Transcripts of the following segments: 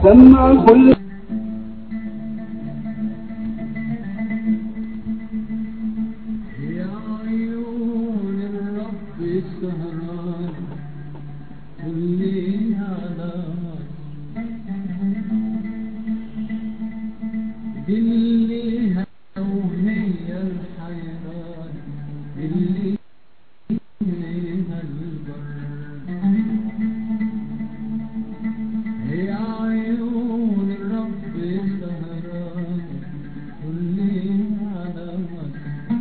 سمع كل يا عيون الرب السهران كلي على دليها وهي الحيران اللي فيها البر يا عيون الرب السهران كلي على مصر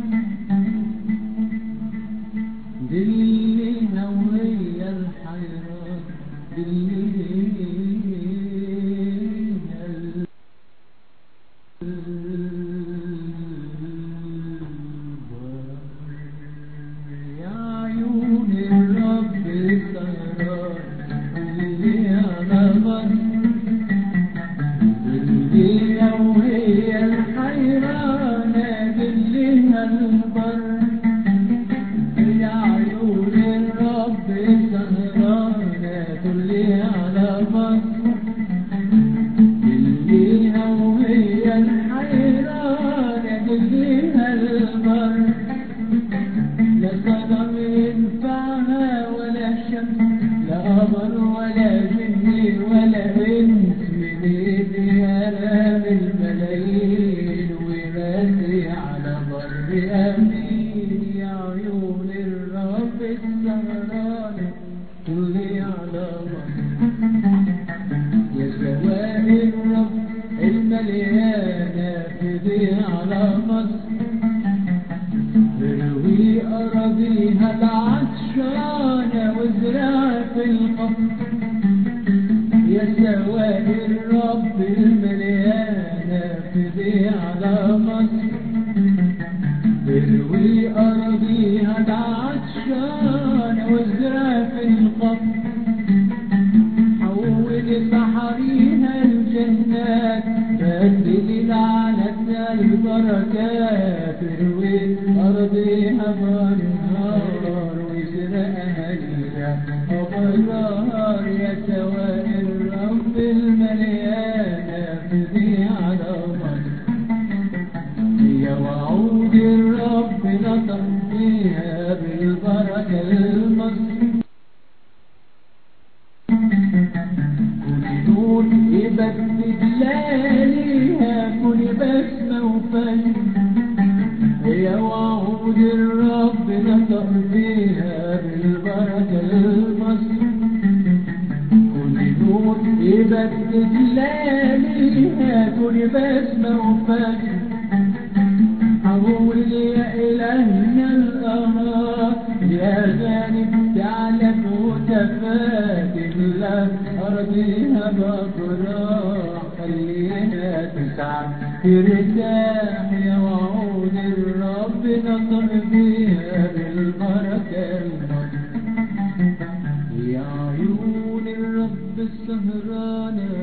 دلينا وهي الحيران دلينا يا عيون الرب السهران اللي على مصر دلينا وهي الحيران دلينا البر يا عيون الرب سهرانة كلي على مصر دليها وهي الحيرانة دليها البر لا صنم ينفعها ولا شمس لا قمر ولا جن ولا انس من ايدي الام الملايين وراسي على بر امين يا عيون الرب السهران كلي على مصر يا سواء الرب المليانة فدي على مصر اروي أراضيها العطشانة وازرع في القبر يا سواء الرب المليانة فدي على مصر اروي أراضيها العطشانة وازرع في القبر حول بحريها الجنات بدل لعنتنا البركات اروي أرضيها بنهار وازرقها ليلة وبنهار يا سواء الرب المليانة فدي على مصر يا وعود الرب نطق فيها بالبركة المصر كل نور يبدد لياليها كل بسمة وفجر يا وعود الرب نطق فيها بالبركة المصر كل نور يبدد لياليها كل بسمة وفجر حول يا إلهنا الأمر يا جانب تعلم وتفاتن لا أرضيها بفراح خلينا تسعى ترتاح يا وعود الرب نطر فيها بالبركة المصر يا عيون الرب السهرانة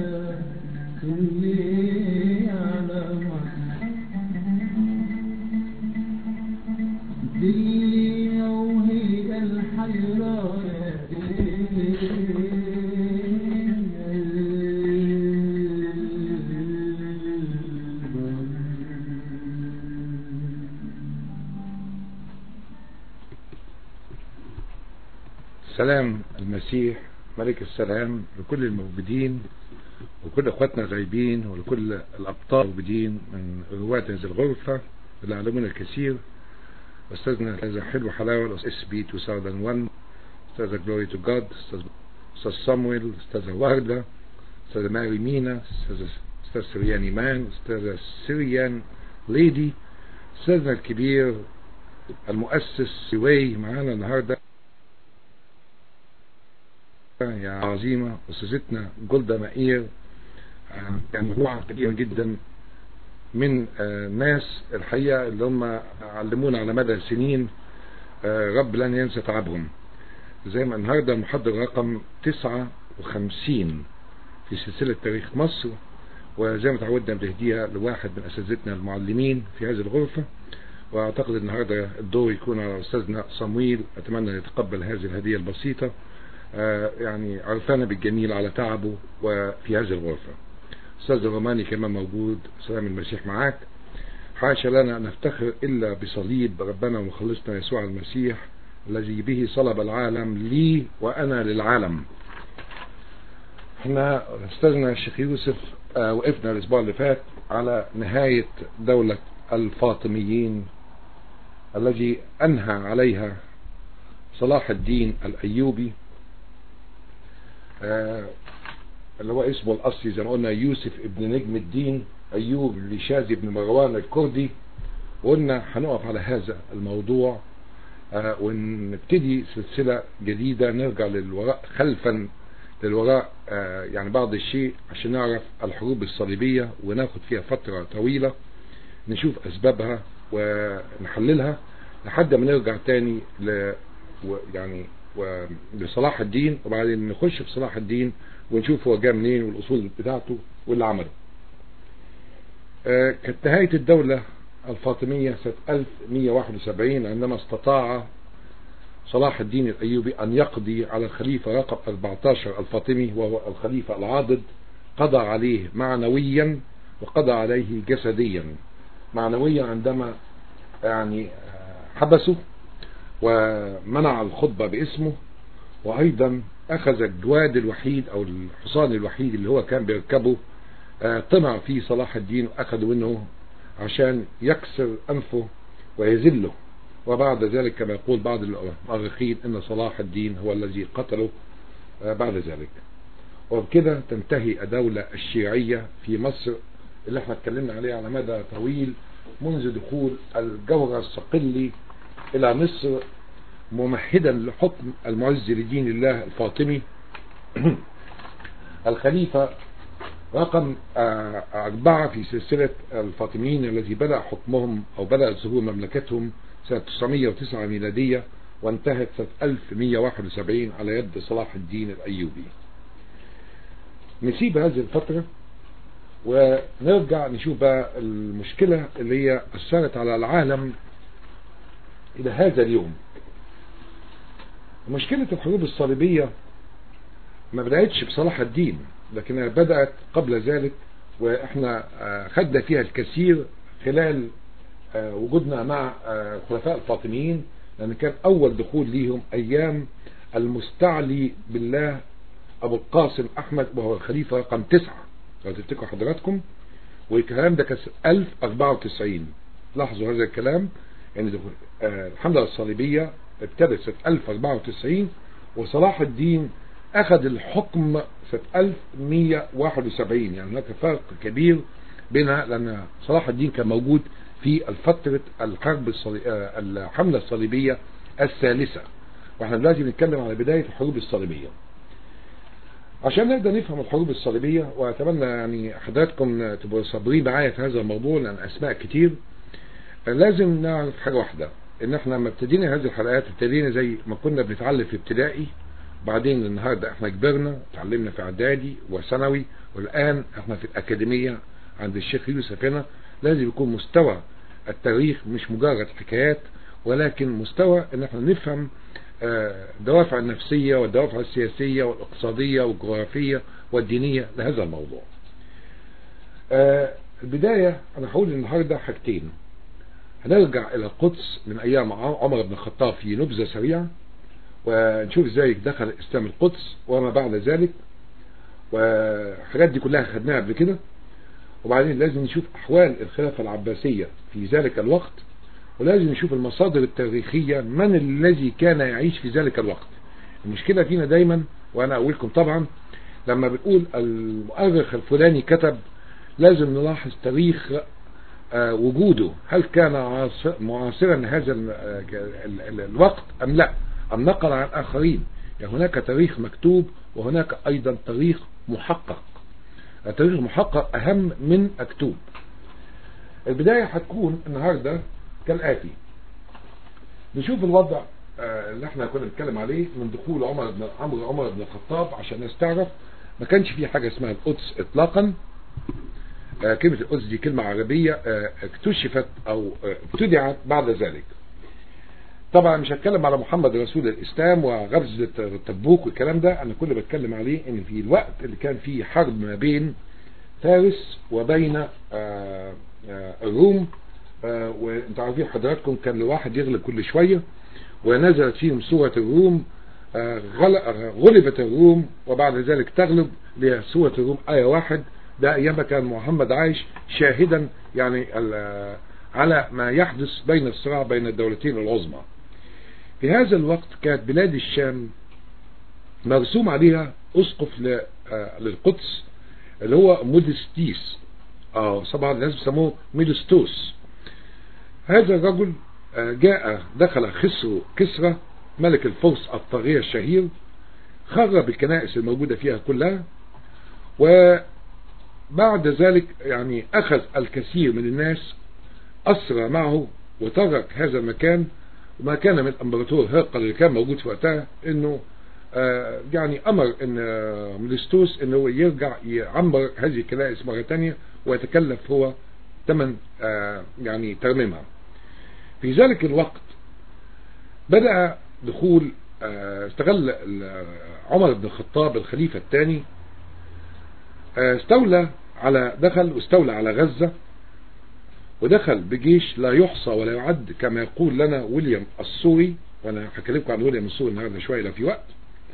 كلي على مصر دي وهي الحيرانة سلام المسيح ملك السلام لكل الموجودين وكل اخواتنا الغايبين ولكل الابطال الموجودين من رواد هذه الغرفة اللي علمونا الكثير استاذنا هذا حلو حلاوة اس بي 2001 استاذة جلوري تو جاد استاذ صامويل استاذة وردة استاذة ماري مينا استاذة استاذ سريان ايمان استاذة سريان ليدي استاذنا الكبير المؤسس سوي معانا النهارده يا عظيمة أستاذتنا جولدا مائير يعني مجموعة كبيرة جدا من ناس الحقيقة اللي هم علمونا على مدى سنين رب لن ينسى تعبهم زي ما النهاردة المحاضرة رقم 59 في سلسلة تاريخ مصر وزي ما تعودنا بنهديها لواحد من أساتذتنا المعلمين في هذه الغرفة واعتقد النهاردة الدور يكون على أستاذنا صمويل أتمنى أن يتقبل هذه الهدية البسيطة آه، يعني عرفنا بالجميل على تعبه وفي هذه الغرفة أستاذ الروماني كمان موجود سلام المسيح معاك حاشا لنا أن نفتخر إلا بصليب ربنا ومخلصنا يسوع المسيح الذي به صلب العالم لي وأنا للعالم احنا استاذنا الشيخ يوسف آه، وقفنا الاسبوع اللي فات على نهاية دولة الفاطميين الذي انهى عليها صلاح الدين الايوبي آه، اللي هو اسمه الاصلي زي ما قلنا يوسف ابن نجم الدين ايوب لشاذي بن مروان الكردي وقلنا هنقف على هذا الموضوع آه، ونبتدي سلسلة جديدة نرجع للوراء خلفا للوراء آه، يعني بعض الشيء عشان نعرف الحروب الصليبية وناخد فيها فترة طويلة نشوف أسبابها ونحللها لحد ما نرجع تاني ل و- يعني و- لصلاح الدين وبعدين نخش في صلاح الدين ونشوف هو جاء منين والأصول بتاعته واللي عمله آه، كانت نهاية الدولة الفاطمية سنة 1171 عندما استطاع صلاح الدين الأيوبي أن يقضي على الخليفة رقم 14 الفاطمي وهو الخليفة العاضد قضى عليه معنويا وقضى عليه جسديا معنويا عندما يعني آه، حبسه ومنع الخطبة باسمه وأيضا أخذ الجواد الوحيد أو الحصان الوحيد اللي هو كان بيركبه آه، طمع فيه صلاح الدين وأخذ منه عشان يكسر أنفه ويذله وبعد ذلك كما يقول بعض المؤرخين ان صلاح الدين هو الذي قتله آه، بعد ذلك وبكده تنتهي الدولة الشيعية في مصر اللي احنا اتكلمنا عليها على مدى طويل منذ دخول الجورة الصقلي الى مصر ممهدا لحكم المعز لدين الله الفاطمي الخليفة رقم آه، أربعة في سلسلة الفاطميين الذي بدأ حكمهم أو بدأت ظهور مملكتهم سنة 909 ميلادية وانتهت سنة 1171 على يد صلاح الدين الأيوبي نسيب هذه الفترة ونرجع نشوف بقى المشكلة اللي هي أثرت على العالم إلى هذا اليوم مشكلة الحروب الصليبية ما بدأتش بصلاح الدين لكنها بدأت قبل ذلك واحنا آه، خدنا فيها الكثير خلال آه، وجودنا مع آه، الخلفاء الفاطميين لأن كان أول دخول ليهم أيام المستعلي بالله أبو القاسم أحمد وهو الخليفة رقم تسعة لو تفتكروا حضراتكم والكلام ده كان 1094 لاحظوا هذا الكلام يعني دخول آه، الحملة الصليبية ابتدت سنة 1094 وصلاح الدين أخذ الحكم سنة 1171 يعني هناك فرق كبير بينها لأن صلاح الدين كان موجود في الفترة الحرب الصلي... آه، الحملة الصليبية الثالثة واحنا دلوقتي بنتكلم على بداية الحروب الصليبية عشان نقدر نفهم الحروب الصليبية واتمنى يعني حضراتكم تبقوا صابرين معايا في هذا الموضوع لان اسماء كتير لازم نعرف حاجة واحدة ان احنا لما ابتدينا هذه الحلقات ابتدينا زي ما كنا بنتعلم في ابتدائي بعدين النهاردة احنا كبرنا اتعلمنا في اعدادي وثانوي والان احنا في الاكاديمية عند الشيخ يوسف هنا لازم يكون مستوى التاريخ مش مجرد حكايات ولكن مستوى ان احنا نفهم آه، الدوافع النفسية والدوافع السياسية والاقتصادية والجغرافية والدينية لهذا الموضوع آه، البداية انا هقول النهاردة حاجتين هنرجع الى القدس من ايام عمر بن الخطاب في نبذة سريعة ونشوف ازاي دخل الاسلام القدس وما بعد ذلك والحاجات دي كلها خدناها قبل كده وبعدين لازم نشوف احوال الخلافة العباسية في ذلك الوقت ولازم نشوف المصادر التاريخية من الذي كان يعيش في ذلك الوقت المشكلة فينا دايما وانا اقولكم طبعا لما بنقول المؤرخ الفلاني كتب لازم نلاحظ تاريخ آه، وجوده هل كان عاص- معاصرا لهذا ال- ال- ال- الوقت ام لا ام نقل عن اخرين يعني هناك تاريخ مكتوب وهناك ايضا تاريخ محقق التاريخ المحقق اهم من مكتوب البداية هتكون النهاردة كالآتي نشوف الوضع آه، اللي احنا كنا بنتكلم عليه من دخول عمر بن عمرو عمر بن الخطاب عشان الناس تعرف ما كانش في حاجة اسمها القدس اطلاقا آه، كلمة القدس دي كلمة عربية آه، اكتشفت او آه، ابتدعت بعد ذلك طبعا مش هتكلم على محمد رسول الاسلام وغزة تبوك والكلام ده انا كل اللي بتكلم عليه ان في الوقت اللي كان فيه حرب ما بين فارس وبين آآ آآ الروم وانتوا عارفين حضراتكم كان الواحد يغلب كل شوية ونزلت فيهم سورة الروم غلبت الروم وبعد ذلك تغلب لسورة الروم آية واحد ده ايام كان محمد عايش شاهدا يعني على ما يحدث بين الصراع بين الدولتين العظمى في هذا الوقت كانت بلاد الشام مرسوم عليها اسقف للقدس اللي هو مودستيس اه طبعا الناس بيسموه ميدستوس هذا الرجل جاء دخل خسرو كسرى ملك الفرس الطاغية الشهير خرب الكنائس الموجودة فيها كلها وبعد ذلك يعني أخذ الكثير من الناس أسرى معه وترك هذا المكان وما كان من الامبراطور هرقل اللي كان موجود في وقتها انه آه يعني امر ان آه ميلستوس انه يرجع يعمر هذه الكنائس مرة تانية ويتكلف هو ثمن آه يعني ترميمها في ذلك الوقت بدأ دخول استغل عمر بن الخطاب الخليفة الثاني استولى على دخل واستولى على غزة ودخل بجيش لا يحصى ولا يعد كما يقول لنا ويليام السوري وانا هكلمكم عن ويليام السوري النهارده شويه لو في وقت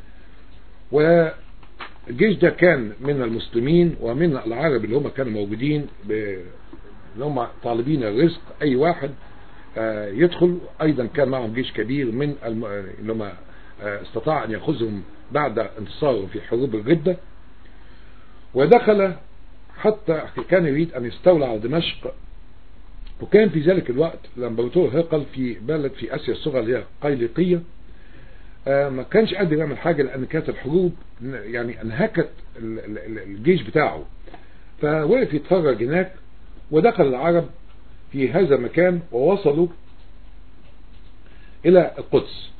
والجيش ده كان من المسلمين ومن العرب اللي هم كانوا موجودين اللي هم طالبين الرزق اي واحد يدخل ايضا كان معهم جيش كبير من اللي هم استطاع ان ياخذهم بعد انتصاره في حروب الردة ودخل حتى كان يريد ان يستولى على دمشق وكان في ذلك الوقت الامبراطور هرقل في بلد في اسيا الصغرى اللي هي قيلقية ما كانش قادر يعمل حاجة لان كانت الحروب يعني انهكت الجيش بتاعه فوقف يتفرج هناك ودخل العرب في هذا المكان ووصلوا الى القدس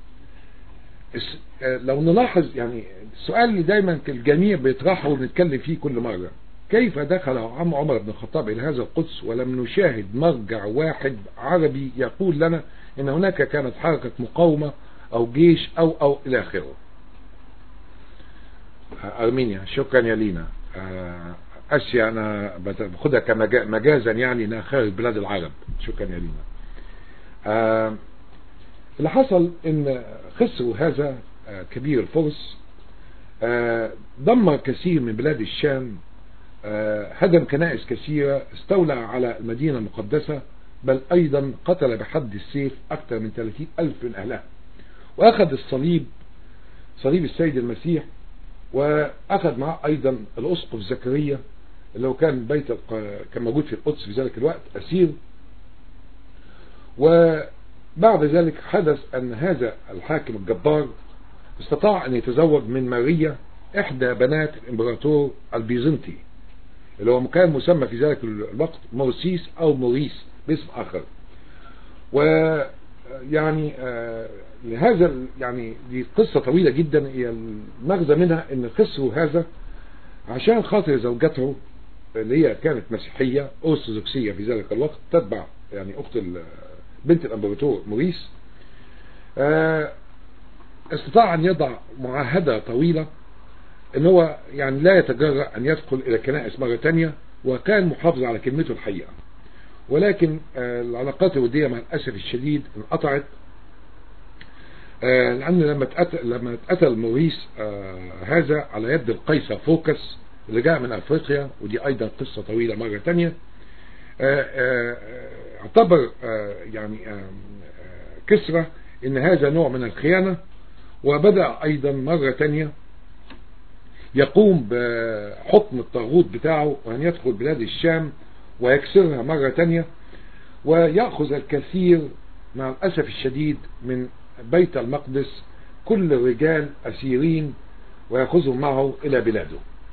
لو نلاحظ يعني السؤال اللي دايما الجميع بيطرحه ونتكلم فيه كل مرة كيف دخل عم عمر بن الخطاب الى هذا القدس ولم نشاهد مرجع واحد عربي يقول لنا ان هناك كانت حركة مقاومة او جيش او او الى اخره ارمينيا شكرا يا لينا اسيا انا باخدها كمجازا يعني انها خارج بلاد العرب شكرا يا لينا آه اللي حصل ان خسروا هذا آه كبير الفرس آه دمر كثير من بلاد الشام هدم كنائس كثيرة استولى على المدينة المقدسة بل ايضا قتل بحد السيف اكثر من 30 الف من اهلها واخذ الصليب صليب السيد المسيح واخذ معه ايضا الاسقف زكريا اللي هو كان بيت كان موجود في القدس في ذلك الوقت اسير وبعد ذلك حدث ان هذا الحاكم الجبار استطاع ان يتزوج من ماريا احدى بنات الامبراطور البيزنطي اللي هو كان مسمى في ذلك الوقت مورسيس او موريس باسم اخر ويعني آه لهذا يعني دي قصة طويلة جدا هي المغزى منها ان خسروا هذا عشان خاطر زوجته اللي هي كانت مسيحية أرثوذكسية في ذلك الوقت تتبع يعني أخت بنت الأمبراطور موريس استطاع أن يضع معاهدة طويلة ان هو يعني لا يتجرأ أن يدخل إلى الكنائس مرة تانية وكان محافظ على كلمته الحقيقة ولكن العلاقات الودية مع الأسف الشديد انقطعت لأن لما اتقتل لما اتقتل موريس هذا على يد القيصر فوكس اللي جاء من افريقيا ودي ايضا قصة طويلة مرة تانية اعتبر يعني كسرى ان هذا نوع من الخيانة وبدأ ايضا مرة تانية يقوم بحكم الطاغوت بتاعه وان يدخل بلاد الشام ويكسرها مرة تانية ويأخذ الكثير مع الأسف الشديد من بيت المقدس كل الرجال أسيرين ويأخذهم معه إلى بلاده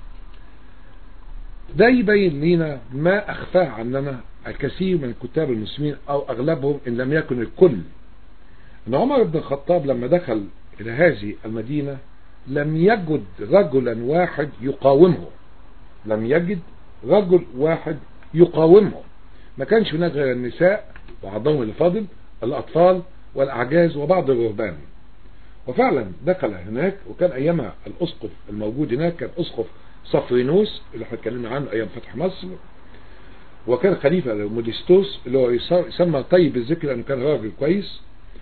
ده يبين لنا ما أخفاه عننا الكثير من الكتاب المسلمين أو أغلبهم إن لم يكن الكل أن عمر بن الخطاب لما دخل إلى هذه المدينة لم يجد رجلا واحد يقاومه لم يجد رجل واحد يقاومه ما كانش هناك غير النساء وعضهم الفاضل الأطفال والأعجاز وبعض الرهبان وفعلا دخل هناك وكان أيامها الأسقف الموجود هناك كان أسقف صفرينوس اللي احنا اتكلمنا عنه أيام فتح مصر وكان خليفة موديستوس اللي هو يسمى طيب الذكر لأنه كان راجل كويس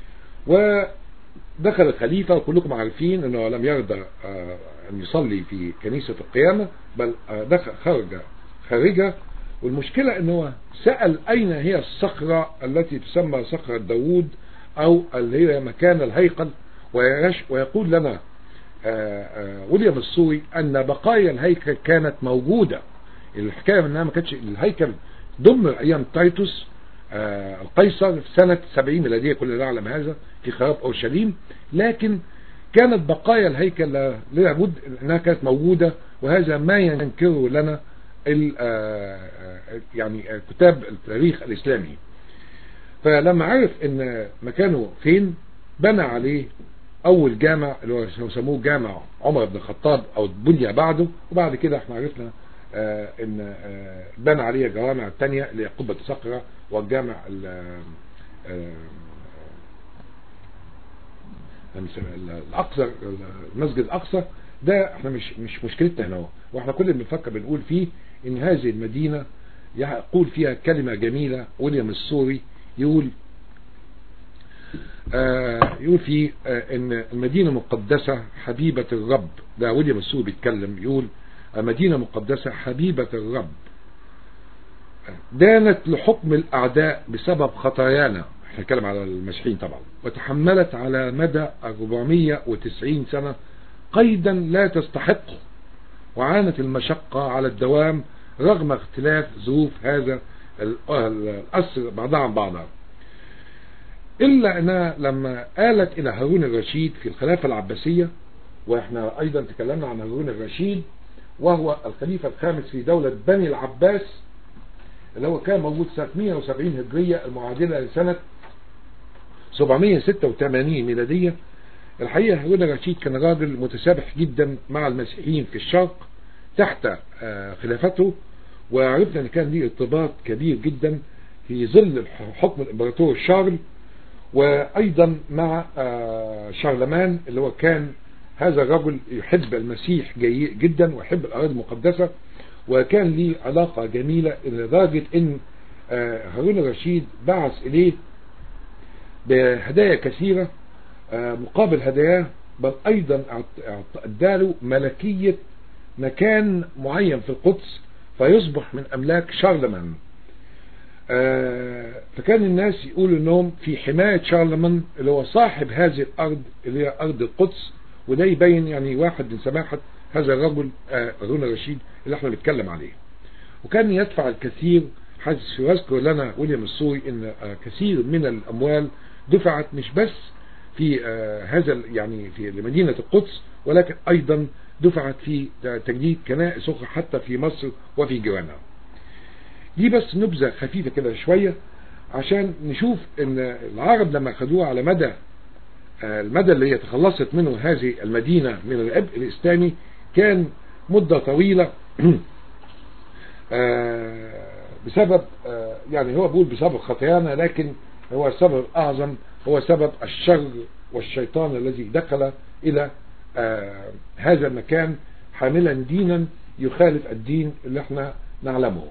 ودخل الخليفة وكلكم عارفين أنه لم يرضى أن يصلي في كنيسة القيامة بل دخل خرج خارجة والمشكلة أنه سأل أين هي الصخرة التي تسمى صخرة داوود أو اللي هي مكان الهيكل ويقول لنا ويليام السوري أن بقايا الهيكل كانت موجودة الحكاية منها ما كانتش الهيكل دمر أيام تايتوس القيصر في سنة 70 ميلادية كلنا نعلم هذا في خراب أورشليم لكن كانت بقايا الهيكل لابد أنها كانت موجودة وهذا ما ينكره لنا يعني كتاب التاريخ الإسلامي فلما عرف ان مكانه فين بنى عليه اول جامع اللي هو سموه جامع عمر بن الخطاب او بني بعده وبعد كده احنا عرفنا آه ان آه بنى عليه جوامع الثانية اللي هي قبة صخرة والجامع الاقصى المسجد الاقصى ده احنا مش مش مشكلتنا هنا واحنا كل اللي بنفكر بنقول فيه ان هذه المدينة يقول فيها كلمة جميلة ويليام السوري يقول آه يقول في آه ان المدينة مقدسة حبيبة الرب ده ويليام السوري بيتكلم يقول مدينة مقدسة حبيبة الرب دانت لحكم الأعداء بسبب خطايانا احنا نتكلم على المسيحيين طبعا وتحملت على مدى 490 سنة قيدا لا تستحقه وعانت المشقة على الدوام رغم اختلاف ظروف هذا الأسر بعضها عن بعضها إلا أنها لما آلت إلى هارون الرشيد في الخلافة العباسية وإحنا أيضا تكلمنا عن هارون الرشيد وهو الخليفة الخامس في دولة بني العباس اللي هو كان موجود سنة 170 هجرية المعادلة لسنة 786 ميلادية الحقيقة هارون الرشيد كان راجل متسابح جدا مع المسيحيين في الشرق تحت خلافته وعرفنا ان كان ليه ارتباط كبير جدا في ظل حكم الامبراطور شارل وايضا مع شارلمان اللي هو كان هذا الرجل يحب المسيح جدا ويحب الاراضي المقدسة وكان ليه علاقة جميلة لدرجة ان هارون الرشيد بعث اليه بهدايا كثيرة مقابل هداياه بل ايضا اداله ملكية مكان معين في القدس فيصبح من املاك شارلمان فكان الناس يقولوا انهم في حماية شارلمان اللي هو صاحب هذه الارض اللي هي ارض القدس وده يبين يعني واحد من سماحة هذا الرجل هارون الرشيد اللي احنا بنتكلم عليه وكان يدفع الكثير حيث يذكر لنا ويليام السوري ان كثير من الاموال دفعت مش بس في هذا يعني في مدينة القدس ولكن ايضا دفعت في تجديد كنائس اخرى حتى في مصر وفي جيرانها دي بس نبذة خفيفة كده شوية عشان نشوف ان العرب لما خدوها على مدى المدى اللي هي تخلصت منه هذه المدينة من العبء الإسلامي كان مدة طويلة بسبب يعني هو بيقول بسبب خطايانا لكن هو السبب الأعظم هو سبب الشر والشيطان الذي دخل إلى هذا المكان حاملا دينا يخالف الدين اللي احنا نعلمه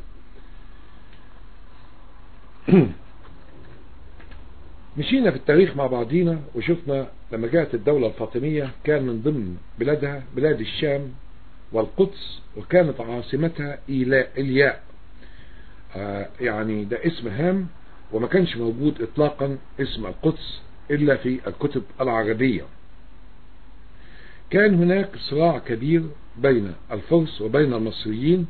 مشينا في التاريخ مع بعضينا وشفنا لما جاءت الدولة الفاطمية كان من ضمن بلادها بلاد الشام والقدس وكانت عاصمتها إيلاء إلياء آه يعني ده اسم هام وما كانش موجود إطلاقا اسم القدس إلا في الكتب العربية كان هناك صراع كبير بين الفرس وبين المصريين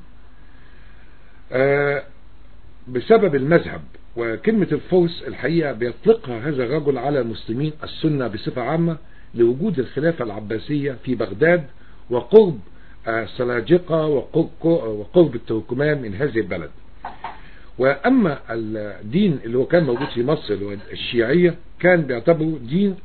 آه بسبب المذهب وكلمة الفرس الحقيقة بيطلقها هذا الرجل على المسلمين السنة بصفة عامة لوجود الخلافة العباسية في بغداد وقرب السلاجقة وقرب التركمان من هذه البلد وأما الدين اللي هو كان موجود في مصر اللي هو الشيعية كان بيعتبره دين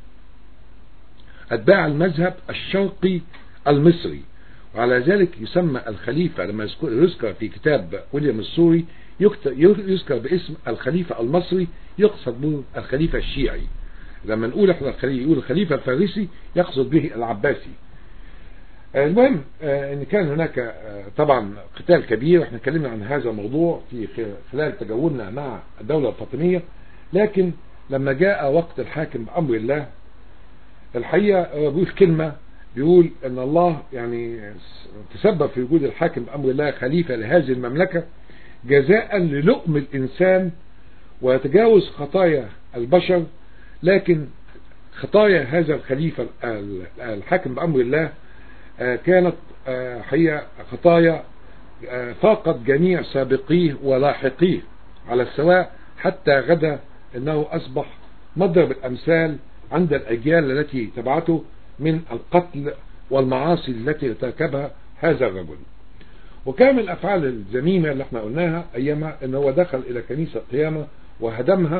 أتباع المذهب الشرقي المصري وعلى ذلك يسمى الخليفة لما يذكر في كتاب ويليام السوري يذكر باسم الخليفة المصري يقصد به الخليفة الشيعي لما نقول احنا الخليفة يقول الخليفة الفارسي يقصد به العباسي المهم ان كان هناك طبعا قتال كبير واحنا اتكلمنا عن هذا الموضوع في خلال تجولنا مع الدولة الفاطمية لكن لما جاء وقت الحاكم بأمر الله الحقيقة بيقول كلمة بيقول ان الله يعني تسبب في وجود الحاكم بأمر الله خليفة لهذه المملكة جزاء للؤم الإنسان وتجاوز خطايا البشر لكن خطايا هذا الخليفة الحاكم بأمر الله كانت حقيقة خطايا فاقت جميع سابقيه ولاحقيه على السواء حتى غدا انه اصبح مضرب الامثال عند الاجيال التي تبعته من القتل والمعاصي التي ارتكبها هذا الرجل وكان من الافعال الذميمه اللي احنا قلناها ايامها ان هو دخل الى كنيسه القيامه وهدمها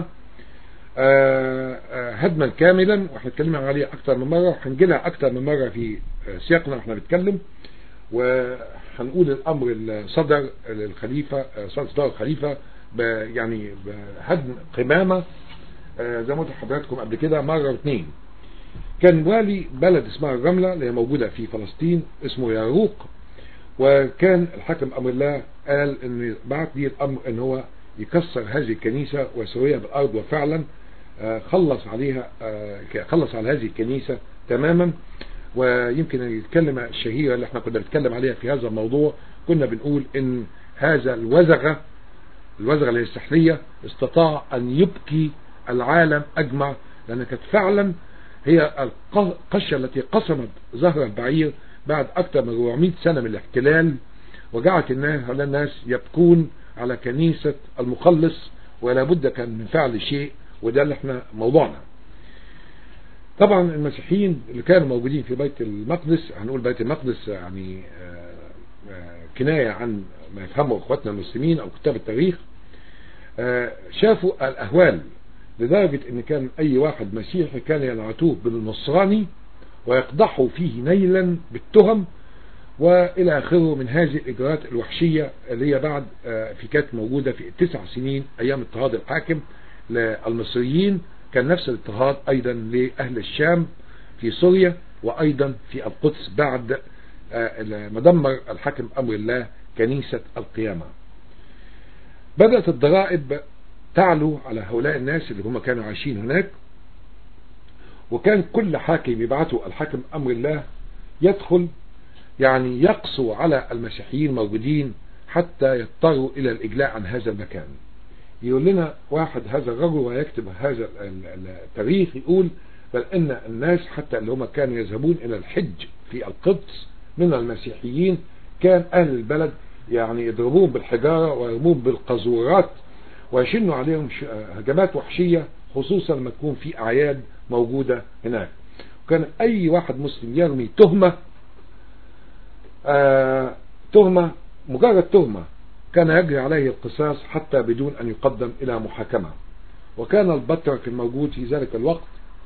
هدما كاملا واحنا اتكلمنا عليه اكتر من مره وهنجي لها اكتر من مره في سياقنا واحنا بنتكلم وهنقول الامر اللي صدر للخليفه صدر الخليفه يعني بهدم قمامه زي ما قلت لحضراتكم قبل كده مره واثنين كان والي بلد اسمها الرمله اللي هي موجوده في فلسطين اسمه ياروق وكان الحاكم امر الله قال ان بعت لي الامر ان هو يكسر هذه الكنيسه ويسويها بالارض وفعلا خلص عليها خلص على هذه الكنيسه تماما ويمكن الكلمه الشهيره اللي احنا كنا بنتكلم عليها في هذا الموضوع كنا بنقول ان هذا الوزغه الوزغه السحريه استطاع ان يبكي العالم اجمع لان كانت فعلا هي القشه التي قسمت ظهر البعير بعد اكثر من 400 سنه من الاحتلال وجعلت الناس هؤلاء الناس يبكون على كنيسه المخلص ولا بد كان من فعل شيء وده اللي احنا موضوعنا طبعا المسيحيين اللي كانوا موجودين في بيت المقدس هنقول بيت المقدس يعني كناية عن ما يفهمه اخواتنا المسلمين او كتاب التاريخ شافوا الاهوال لدرجة ان كان اي واحد مسيحي كان ينعتوه بالنصراني ويقدحوا فيه نيلا بالتهم والى اخره من هذه الاجراءات الوحشية اللي هي بعد في كانت موجودة في تسع سنين ايام اضطهاد الحاكم للمصريين كان نفس الاضطهاد ايضا لاهل الشام في سوريا وايضا في القدس بعد ما دمر الحاكم امر الله كنيسة القيامة بدأت الضرائب تعلو على هؤلاء الناس اللي هم كانوا عايشين هناك وكان كل حاكم يبعثه الحاكم امر الله يدخل يعني يقسو على المسيحيين موجودين حتى يضطروا الى الاجلاء عن هذا المكان يقول لنا واحد هذا الرجل ويكتب هذا التاريخ يقول بل ان الناس حتى اللي هم كانوا يذهبون الى الحج في القدس من المسيحيين كان اهل البلد يعني يضربوهم بالحجارة ويرموهم بالقذورات ويشنوا عليهم هجمات وحشية خصوصا لما تكون في اعياد موجودة هناك وكان اي واحد مسلم يرمي تهمة آه تهمة مجرد تهمة كان يجري عليه القصاص حتى بدون ان يقدم الى محاكمة وكان البطرك الموجود في ذلك الوقت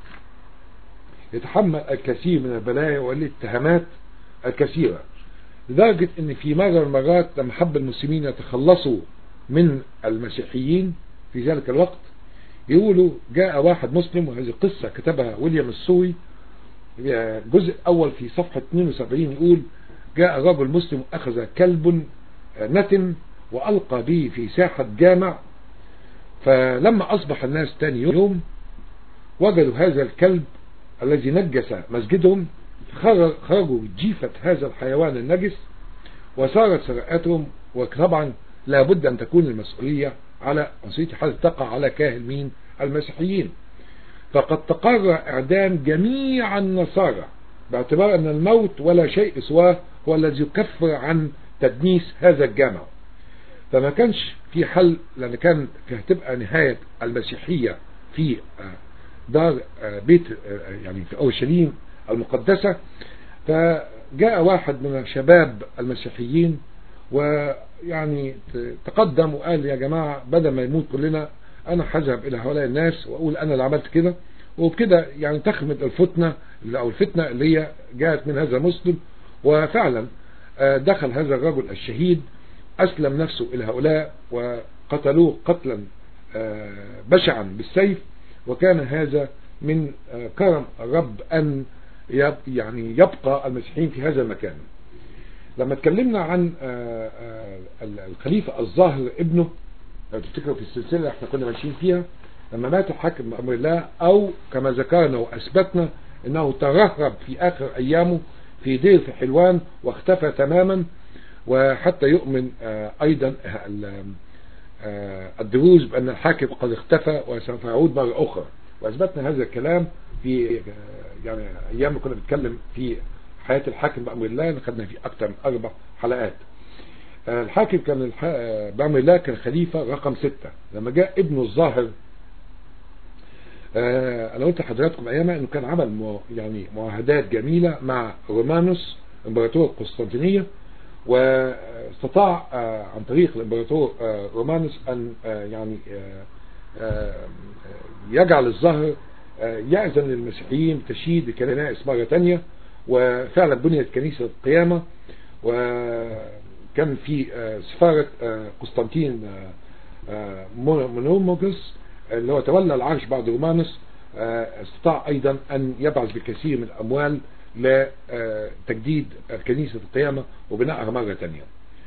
يتحمل الكثير من البلايا والاتهامات الكثيرة لدرجة ان في مرة من المرات لما حب المسلمين يتخلصوا من المسيحيين في ذلك الوقت يقولوا جاء واحد مسلم وهذه قصة كتبها ويليام السوي الجزء الاول في صفحة 72 يقول جاء رجل مسلم اخذ كلب نتن والقى به في ساحة جامع فلما اصبح الناس تاني يوم وجدوا هذا الكلب الذي نجس مسجدهم خرجوا جيفة هذا الحيوان النجس وصارت سرقتهم وطبعا لابد ان تكون المسؤولية على مسؤولية حالة تقع على كاهل مين المسيحيين فقد تقرر اعدام جميع النصارى باعتبار ان الموت ولا شيء سواه هو الذي يكفر عن تدنيس هذا الجامع فما كانش في حل لان كان هتبقى نهاية المسيحية في دار بيت يعني في اورشليم المقدسة فجاء واحد من شباب المسيحيين ويعني تقدم وقال يا جماعة بدل ما يموت كلنا انا هذهب الى هؤلاء الناس واقول انا اللي عملت كده وبكده يعني تخمد الفتنة او الفتنة اللي هي جاءت من هذا المسلم وفعلا دخل هذا الرجل الشهيد اسلم نفسه الى هؤلاء وقتلوه قتلا بشعا بالسيف وكان هذا من آه، كرم الرب أن يب يعني يبقى المسيحيين في هذا المكان لما اتكلمنا عن آه، آه، الخليفة الظاهر ابنه لو تفتكروا في السلسلة اللي احنا كنا ماشيين فيها لما مات الحاكم بأمر الله أو كما ذكرنا وأثبتنا أنه ترهب في آخر أيامه في دير في حلوان واختفى تماما وحتى يؤمن آه، أيضا ال- آه، الدروز بأن الحاكم قد اختفى وسوف يعود مرة أخرى وأثبتنا هذا الكلام في آه، يعني أيام كنا بنتكلم في حياة الحاكم بأمر الله خدنا فيه أكثر من أربع حلقات آه، الحاكم كان الح... آه، بأمر الله كان خليفة رقم ستة لما جاء ابنه الظاهر آه، انا قلت لحضراتكم ايامها انه كان عمل مو يعني معاهدات جميلة مع رومانوس امبراطور القسطنطينية واستطاع آه، عن طريق الامبراطور آه، رومانوس ان آه، يعني آه، آه، يجعل الظهر آه، يأذن للمسيحيين بتشييد الكنائس مرة تانية وفعلا بنيت كنيسة القيامة وكان في آه، سفارة آه، قسطنطين آه، آه، مونوموجس اللي هو تولى العرش بعد رومانوس آه، استطاع ايضا ان يبعث بكثير من الاموال لتجديد كنيسة القيامة وبنائها مرة تانية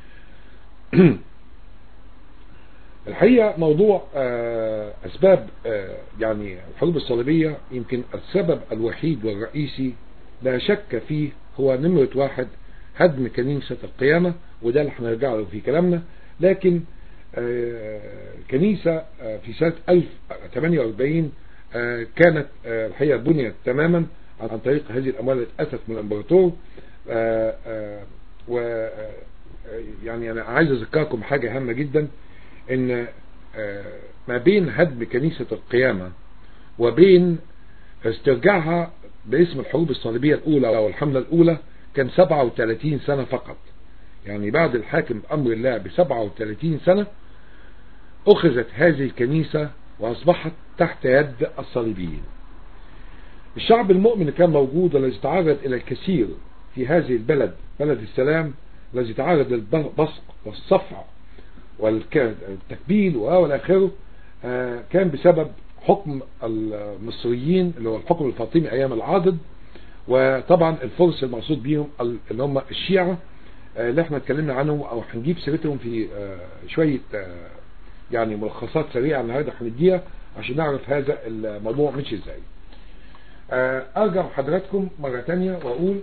الحقيقة موضوع آه، اسباب آه، يعني الحروب الصليبية يمكن السبب الوحيد والرئيسي لا شك فيه هو نمرة واحد هدم كنيسة القيامة وده اللي هنرجع له في كلامنا لكن آه، كنيسة آه، في سنة 1048 آه، كانت آه، الحقيقة بنيت تماما عن طريق هذه الأموال التي أتت من الإمبراطور آه، آه، و آه، يعني أنا عايز أذكركم حاجة هامة جدا إن آه، ما بين هدم كنيسة القيامة وبين استرجاعها باسم الحروب الصليبية الأولى أو الحملة الأولى كان 37 سنة فقط يعني بعد الحاكم بأمر الله ب 37 سنة أخذت هذه الكنيسة وأصبحت تحت يد الصليبيين الشعب المؤمن اللي كان موجود والذي تعرض إلى الكثير في هذه البلد بلد السلام الذي تعرض للبصق والصفع والتكبيل والى اخره آه، كان بسبب حكم المصريين اللي هو الحكم الفاطمي ايام العاضد وطبعا الفرس المقصود بيهم ال- اللي هم الشيعة آه، اللي احنا اتكلمنا عنهم او هنجيب سيرتهم في آه، شوية آه، يعني ملخصات سريعة النهارده هنديها عشان نعرف هذا الموضوع ماشي ازاي آه، ارجع حضراتكم مرة تانية واقول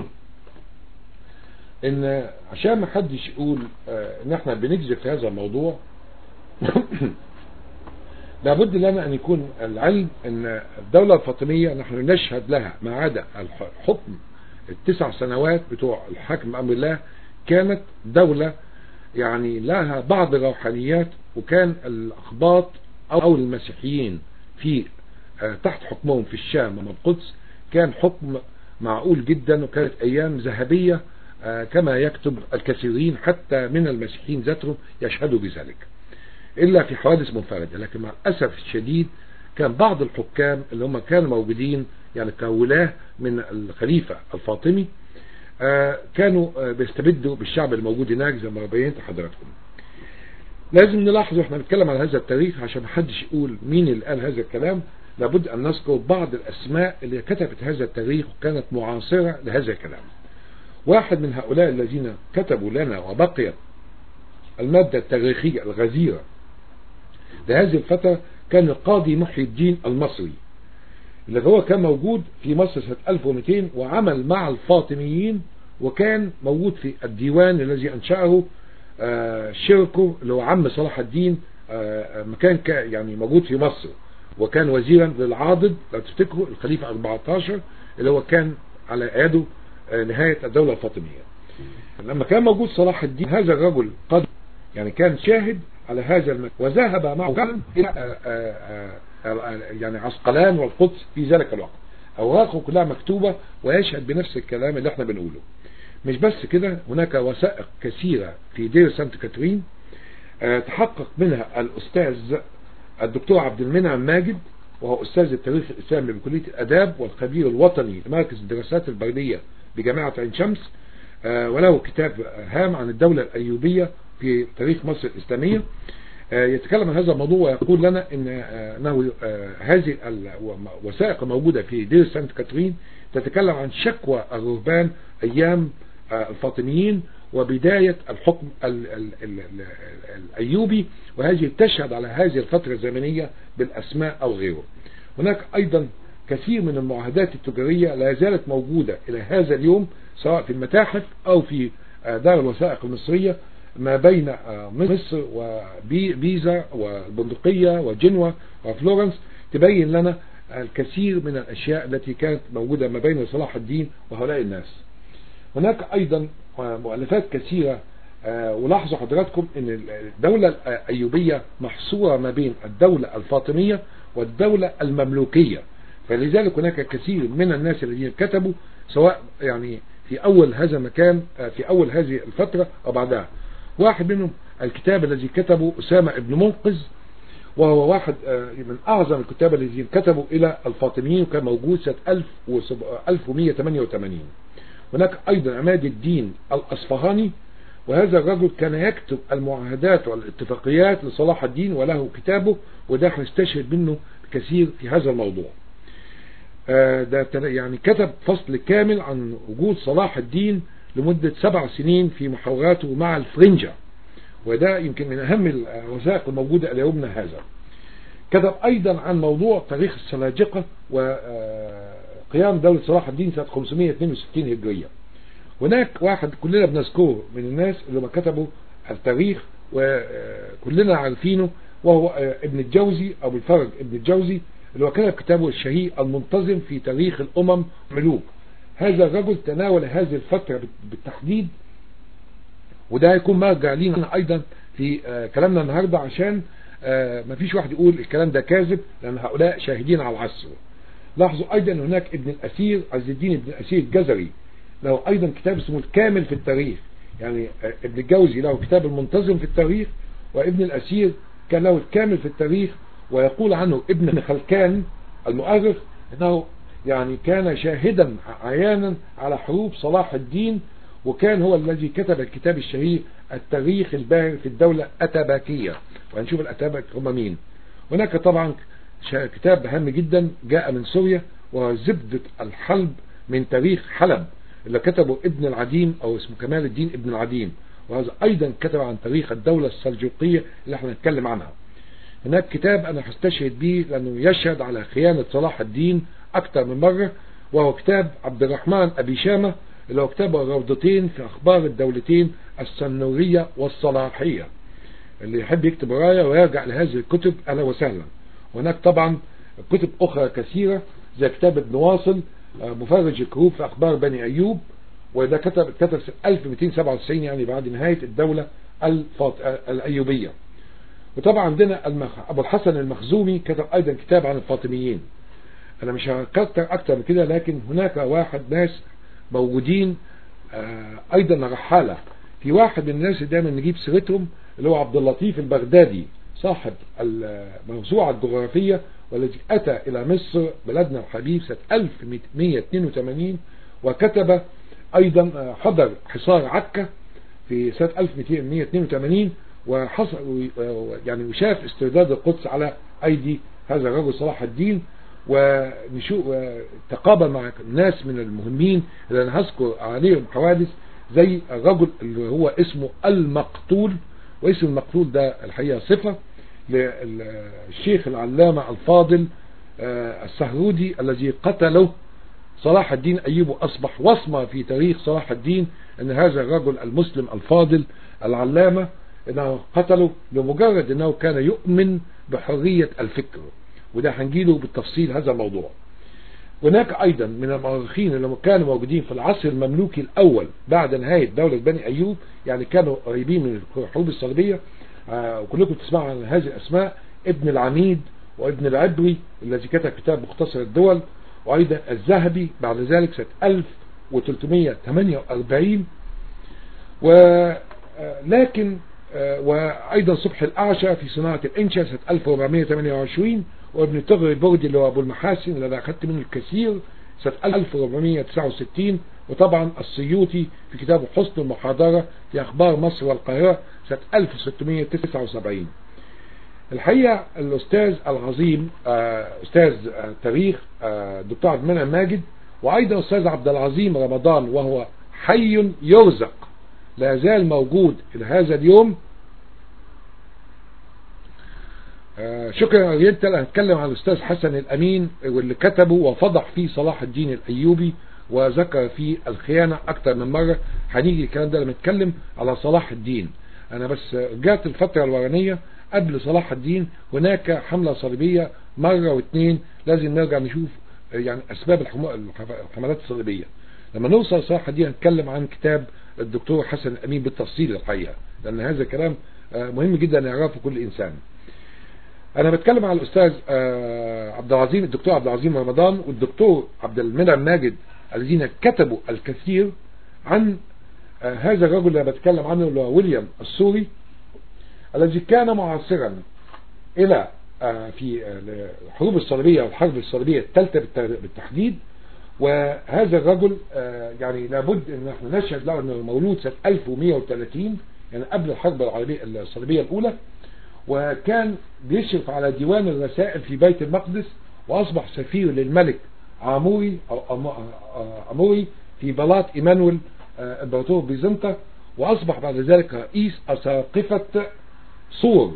ان عشان ما حدش يقول آه، ان احنا بنكذب في هذا الموضوع لابد لنا ان يكون العلم ان الدولة الفاطمية نحن نشهد لها ما عدا الحكم التسع سنوات بتوع الحاكم امر الله كانت دولة يعني لها بعض الروحانيات وكان الاخباط او المسيحيين في آه، تحت حكمهم في الشام والقدس كان حكم معقول جدا وكانت ايام ذهبية آه، كما يكتب الكثيرين حتى من المسيحيين ذاتهم يشهدوا بذلك إلا في حوادث منفردة لكن مع الأسف الشديد كان بعض الحكام اللي هم كانوا موجودين يعني كولاة من الخليفة الفاطمي آه، كانوا آه، بيستبدوا بالشعب الموجود هناك زي ما بينت حضراتكم لازم نلاحظ واحنا بنتكلم على هذا التاريخ عشان محدش يقول مين اللي قال هذا الكلام لابد أن نذكر بعض الأسماء اللي كتبت هذا التاريخ وكانت معاصرة لهذا الكلام واحد من هؤلاء الذين كتبوا لنا وبقيت المادة التاريخية الغزيرة لهذه الفترة كان القاضي محي الدين المصري اللي هو كان موجود في مصر سنة 1200 وعمل مع الفاطميين وكان موجود في الديوان الذي أنشأه آه، شيركو اللي هو عم صلاح الدين آه، مكان كا- يعني موجود في مصر وكان وزيرا للعاضد لو تفتكروا الخليفة 14 اللي هو كان على يده آه، نهاية الدولة الفاطمية لما كان موجود صلاح الدين هذا الرجل قد يعني كان شاهد على هذا المكان وذهب معه فعلا إلى آه، آه، آه، يعني عسقلان والقدس في ذلك الوقت أوراقه كلها مكتوبة ويشهد بنفس الكلام اللي احنا بنقوله مش بس كده هناك وثائق كثيرة في دير سانت كاترين آه، تحقق منها الأستاذ الدكتور عبد المنعم ماجد وهو أستاذ التاريخ الإسلامي بكلية الأداب والخبير الوطني لمركز الدراسات البرية بجامعة عين شمس آه، وله كتاب هام عن الدولة الأيوبية في تاريخ مصر الإسلامية آه، يتكلم عن هذا الموضوع ويقول لنا ان آه، انه آه، هذه الوثائق الموجودة في دير سانت كاترين تتكلم عن شكوى الرهبان ايام آه، الفاطميين وبداية الحكم ال- ال- ال- ال- الايوبي وهذه تشهد على هذه الفترة الزمنية بالاسماء او غيره هناك ايضا كثير من المعاهدات التجارية لا زالت موجودة الى هذا اليوم سواء في المتاحف او في آه، دار الوثائق المصرية ما بين آه، مصر وبيزا والبندقية وجنوة وفلورنس تبين لنا الكثير من الأشياء التي كانت موجودة ما بين صلاح الدين وهؤلاء الناس هناك أيضا مؤلفات كثيرة آه، ولاحظوا حضراتكم أن الدولة الأيوبية محصورة ما بين الدولة الفاطمية والدولة المملوكية فلذلك هناك كثير من الناس الذين كتبوا سواء يعني في أول هذا المكان آه، في أول هذه الفترة أو بعدها واحد منهم الكتاب الذي كتبه أسامة ابن منقذ وهو واحد آه، من أعظم الكتاب الذين كتبوا إلى الفاطميين وكان موجود سنة 1188 هناك أيضا عماد الدين الأصفهاني وهذا الرجل كان يكتب المعاهدات والاتفاقيات لصلاح الدين وله كتابه وده هنستشهد منه كثير في هذا الموضوع آه، ده تل- يعني كتب فصل كامل عن وجود صلاح الدين لمدة سبع سنين في محاوراته مع الفرنجة وده يمكن من أهم الوثائق الموجودة إلى يومنا هذا كتب أيضا عن موضوع تاريخ السلاجقة وقيام دولة صلاح الدين سنة 562 هجرية هناك واحد كلنا بنذكره من الناس اللي ما كتبوا التاريخ وكلنا عارفينه وهو آه، ابن الجوزي أو الفرج ابن الجوزي اللي هو كتب كتابه الشهير المنتظم في تاريخ الأمم ملوك هذا الرجل تناول هذه الفترة بالتحديد وده هيكون مرجع لينا ايضا في آه، كلامنا النهاردة عشان آه، مفيش واحد يقول الكلام ده كاذب لان هؤلاء شاهدين على العصر لاحظوا ايضا ان هناك ابن الاسير عز الدين ابن الاسير الجزري له ايضا كتاب اسمه الكامل في التاريخ يعني آه، ابن الجوزي له كتاب المنتظم في التاريخ وابن الاسير كان له الكامل في التاريخ ويقول عنه ابن خلكان المؤرخ انه يعني كان شاهدا عيانا على حروب صلاح الدين وكان هو الذي كتب الكتاب الشهير التاريخ الباهر في الدولة أتباكية وهنشوف الأتباك هم مين هناك طبعا شا- كتاب هام جدا جاء من سوريا وهو زبدة الحلب من تاريخ حلب اللي كتبه ابن العديم أو اسمه كمال الدين ابن العديم وهذا أيضا كتب عن تاريخ الدولة السلجوقية اللي احنا نتكلم عنها هناك كتاب أنا هستشهد به لأنه يشهد على خيانة صلاح الدين أكثر من مرة وهو كتاب عبد الرحمن أبي شامة اللي هو كتاب روضتين في أخبار الدولتين السنورية والصلاحية اللي يحب يكتب راية ويرجع لهذه الكتب أهلا وسهلا هناك طبعا كتب أخرى كثيرة زي كتاب ابن واصل آه، مفرج الكروب في أخبار بني أيوب وده كتب كتب سنة 1297 يعني بعد نهاية الدولة الفاط... الأيوبية وطبعا عندنا المخ... أبو الحسن المخزومي كتب أيضا كتاب عن الفاطميين أنا مش هكتر أكتر من كده لكن هناك واحد ناس موجودين آه، أيضا رحالة في واحد من الناس اللي دايما نجيب سيرتهم اللي هو عبد اللطيف البغدادي صاحب الموسوعة الجغرافية والذي أتى إلى مصر بلدنا الحبيب سنة 1182 وكتب أيضا آه، حضر حصار عكا في سنة 1282 وحصل يعني وشاف استرداد القدس على أيدي هذا الرجل صلاح الدين ونشوف تقابل مع ناس من المهمين اللي انا هذكر عليهم حوادث زي الرجل اللي هو اسمه المقتول واسم المقتول ده الحقيقة صفة للشيخ العلامة الفاضل آه، السهرودي الذي قتله صلاح الدين أيوب أصبح وصمة في تاريخ صلاح الدين أن هذا الرجل المسلم الفاضل العلامة أنه قتله لمجرد أنه كان يؤمن بحرية الفكر وده هنجيله بالتفصيل هذا الموضوع هناك أيضا من المؤرخين اللي كانوا موجودين في العصر المملوكي الأول بعد نهاية دولة بني أيوب يعني كانوا قريبين من الحروب الصليبية آه، وكلكم تسمعوا عن هذه الأسماء ابن العميد وابن العبري الذي كتب كتاب مختصر الدول وأيضا الذهبي بعد ذلك سنة 1348 ولكن وأيضا صبح الأعشى في صناعة الإنشاء سنة 1428 وابن تغري البردي اللي هو أبو المحاسن اللي أنا أخذت منه الكثير سنة 1469 وطبعا السيوطي في كتابه حسن المحاضرة في أخبار مصر والقاهرة سنة 1679 الحقيقة الأستاذ العظيم آه، أستاذ آه، تاريخ آه، دكتور عبد المنعم ماجد وأيضا أستاذ عبد العظيم رمضان وهو حي يرزق لا زال موجود إلى هذا اليوم آه، شكرا جدا أنا هتكلم عن الأستاذ حسن الأمين واللي كتبه وفضح فيه صلاح الدين الأيوبي وذكر فيه الخيانة أكتر من مرة هنيجي الكلام ده لما نتكلم على صلاح الدين أنا بس رجعت الفترة الورانية قبل صلاح الدين هناك حملة صليبية مرة واثنين لازم نرجع نشوف يعني أسباب الحم- الحملات الصليبية لما نوصل صلاح الدين هنتكلم عن كتاب الدكتور حسن الأمين بالتفصيل الحقيقة لأن هذا كلام آه، مهم جدا يعرفه كل إنسان انا بتكلم على الاستاذ آه، عبد العظيم الدكتور عبد العظيم رمضان والدكتور عبد المنعم ماجد الذين كتبوا الكثير عن آه، هذا الرجل اللي أنا بتكلم عنه اللي هو ويليام السوري الذي كان معاصرا الى آه، في آه، الحروب الصليبيه والحرب الصليبيه الثالثه بالت- بالتحديد وهذا الرجل آه، يعني لابد ان احنا نشهد له انه مولود سنه 1130 يعني قبل الحرب العربيه الصليبيه الاولى وكان بيشرف على ديوان الرسائل في بيت المقدس واصبح سفير للملك عاموري او أم- عاموري في بلاط ايمانويل آه، امبراطور بيزنطة واصبح بعد ذلك رئيس اساقفة صور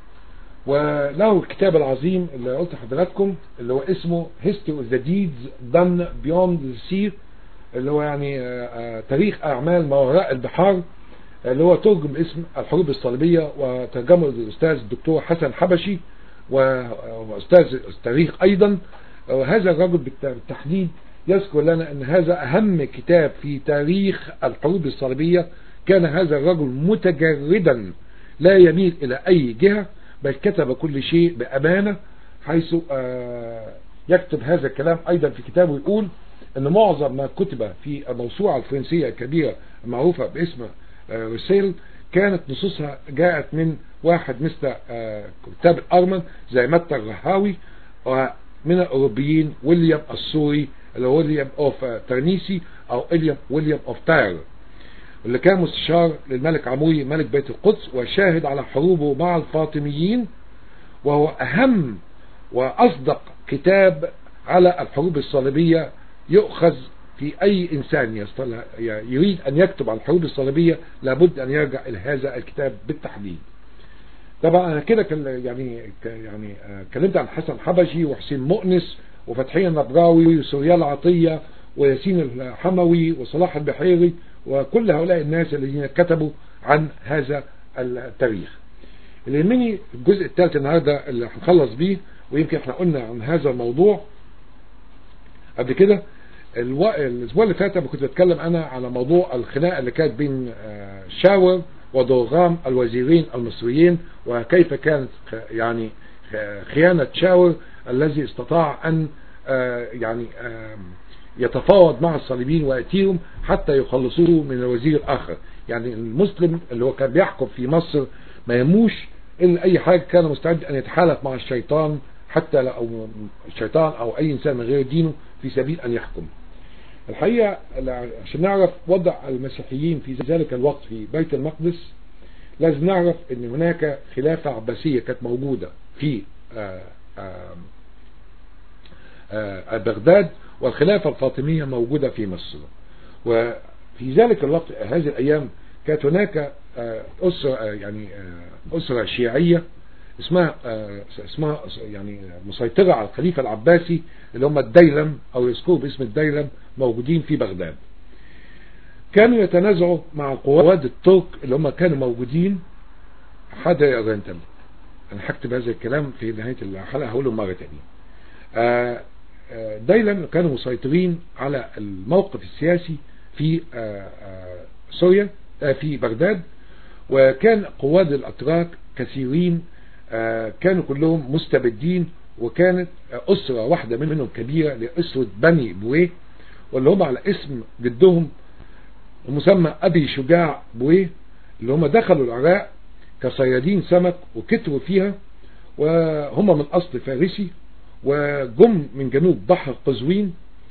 وله الكتاب العظيم اللي قلت لحضراتكم اللي هو اسمه History of the Deeds Done Beyond the Sea اللي هو يعني آه، آه، تاريخ اعمال ما وراء البحار اللي هو ترجم اسم الحروب الصليبية وترجمه الأستاذ الدكتور حسن حبشي و- وأستاذ التاريخ أيضا وهذا الرجل بالت- بالتحديد يذكر لنا أن هذا أهم كتاب في تاريخ الحروب الصليبية كان هذا الرجل متجردا لا يميل إلى أي جهة بل كتب كل شيء بأمانة حيث آه، يكتب هذا الكلام أيضا في كتابه يقول أن معظم ما كتب في الموسوعة الفرنسية الكبيرة المعروفة باسم آه، رسيل كانت نصوصها جاءت من واحد مثل آه، كتاب الأرمن زي متى الرهاوي ومن الأوروبيين ويليام السوري اللي هو ويليام أوف آه، ترنيسي أو ويليام ويليام أوف تاير اللي كان مستشار للملك عموري ملك بيت القدس وشاهد على حروبه مع الفاطميين وهو أهم وأصدق كتاب على الحروب الصليبية يؤخذ في أي إنسان يستطيع- يريد أن يكتب عن الحروب الصليبية لابد أن يرجع إلى هذا الكتاب بالتحديد طبعا أنا كده كل- يعني ك- يعني آه، اتكلمت عن حسن حبشي وحسين مؤنس وفتحية النبراوي وسوريال عطية وياسين الحموي وصلاح البحيري وكل هؤلاء الناس الذين كتبوا عن هذا التاريخ اللي يهمني الجزء الثالث النهارده اللي هنخلص بيه ويمكن احنا قلنا عن هذا الموضوع قبل كده الو... الاسبوع اللي فات لما كنت بتكلم انا على موضوع الخناقه اللي كانت بين آه، شاور ودوغام الوزيرين المصريين وكيف كانت خ- يعني خ- خيانه شاور الذي استطاع ان آه، يعني آم، يتفاوض مع الصليبيين ويأتيهم حتى يخلصوه من الوزير الآخر يعني المسلم اللي هو كان بيحكم في مصر ما يموش إلا أي حاجة كان مستعد أن يتحالف مع الشيطان حتى لو الشيطان أو أي إنسان من غير دينه في سبيل أن يحكم الحقيقة عشان نعرف وضع المسيحيين في ذلك الوقت في بيت المقدس لازم نعرف ان هناك خلافة عباسية كانت موجودة في آآ آآ آآ بغداد والخلافة الفاطمية موجودة في مصر وفي ذلك الوقت هذه الأيام كانت هناك أسرة يعني أسرة شيعية اسمها اسمها يعني مسيطرة على الخليفة العباسي اللي هم الديلم أو يذكروا باسم الديلم موجودين في بغداد كانوا يتنازعوا مع قواد الترك اللي هم كانوا موجودين حدا يا رنتل انا هكتب هذا الكلام في نهاية الحلقة هقوله مرة تانية دايما كانوا مسيطرين على الموقف السياسي في سوريا في بغداد وكان قواد الأتراك كثيرين كانوا كلهم مستبدين وكانت أسرة واحدة منهم كبيرة لأسرة بني بويه واللي هم على اسم جدهم المسمى أبي شجاع بويه اللي هم دخلوا العراق كصيادين سمك وكتروا فيها وهم من أصل فارسي وجم من جنوب بحر قزوين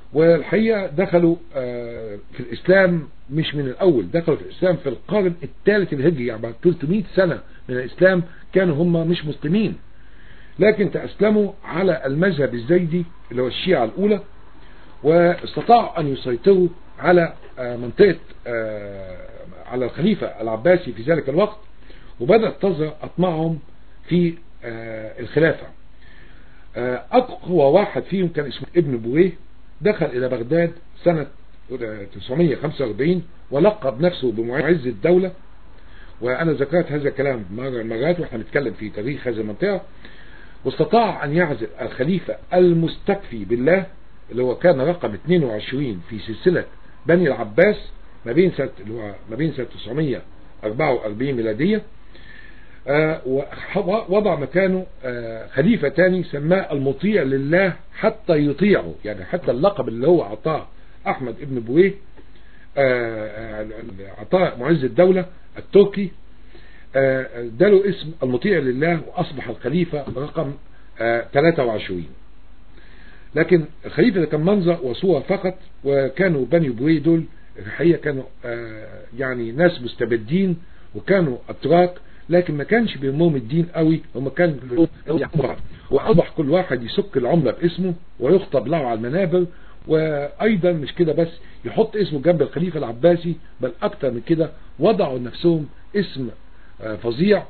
والحقيقة دخلوا آه، في الإسلام مش من الأول دخلوا في الإسلام في القرن الثالث الهجري يعني بعد 300 سنة من الإسلام كانوا هم مش مسلمين لكن تأسلموا على المذهب الزيدي اللي هو الشيعة الأولى واستطاعوا أن يسيطروا على آه، منطقة آه، على الخليفة العباسي في ذلك الوقت وبدأت تظهر أطماعهم في آه، الخلافة آه، أقوى واحد فيهم كان اسمه ابن بويه دخل إلى بغداد سنة 945 ولقب نفسه بمعز الدولة وأنا ذكرت هذا الكلام مرة مرات وإحنا بنتكلم في تاريخ هذه المنطقة واستطاع أن يعزل الخليفة المستكفي بالله اللي هو كان رقم 22 في سلسلة بني العباس ما بين سنة اللي هو ما بين سنة 944 ميلادية آه، ووضع مكانه آه، خليفة تاني سماه المطيع لله حتى يطيعه يعني حتى اللقب اللي هو أعطاه أحمد ابن بويه آه، أعطاه معز الدولة التركي اداله اسم المطيع لله وأصبح الخليفة رقم 23 لكن الخليفة ده كان منظر وصورة فقط وكانوا بني بويه دول الحقيقة كانوا يعني ناس مستبدين وكانوا أتراك لكن ما كانش بيهمهم الدين قوي هم كان واصبح كل واحد يسك العملة باسمه ويخطب له على المنابر وايضا مش كده بس يحط اسمه جنب الخليفة العباسي بل اكتر من كده وضعوا لنفسهم اسم فظيع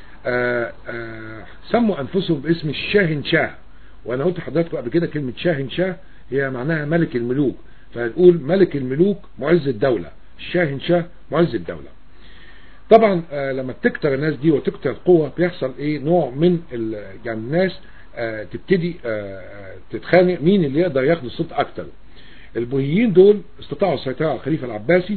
سموا انفسهم باسم الشاهن شاه وانا قلت لحضراتكم قبل كده كلمة شاهن شاه هي معناها ملك الملوك فنقول ملك الملوك معز الدولة الشاهن شاه معز الدولة طبعا آه لما تكتر الناس دي وتكتر القوة بيحصل ايه نوع من يعني الناس آه تبتدي آه تتخانق مين اللي يقدر ياخد الصوت اكتر البويهيين دول استطاعوا السيطرة على الخليفة العباسي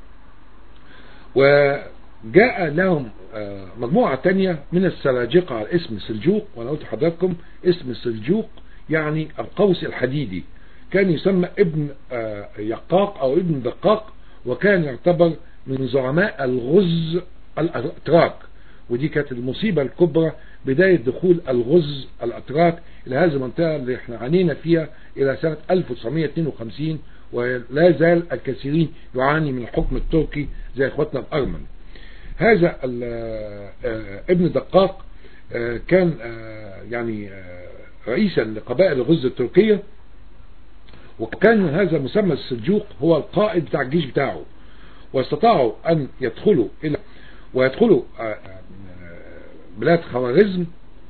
وجاء لهم مجموعة تانية من السلاجقة على اسم سلجوق وانا قلت لحضراتكم اسم سلجوق يعني القوس الحديدي كان يسمى ابن يقاق او ابن دقاق وكان يعتبر من زعماء الغز الأتراك ودي كانت المصيبة الكبرى بداية دخول الغز الأتراك إلى هذه المنطقة اللي احنا عانينا فيها إلى سنة 1952 ولا زال الكثيرين يعاني من الحكم التركي زي اخواتنا الأرمن هذا ابن دقاق كان يعني رئيسا لقبائل الغز التركية وكان هذا مسمى السلجوق هو القائد بتاع الجيش بتاعه واستطاعوا أن يدخلوا إلى ويدخلوا بلاد خوارزم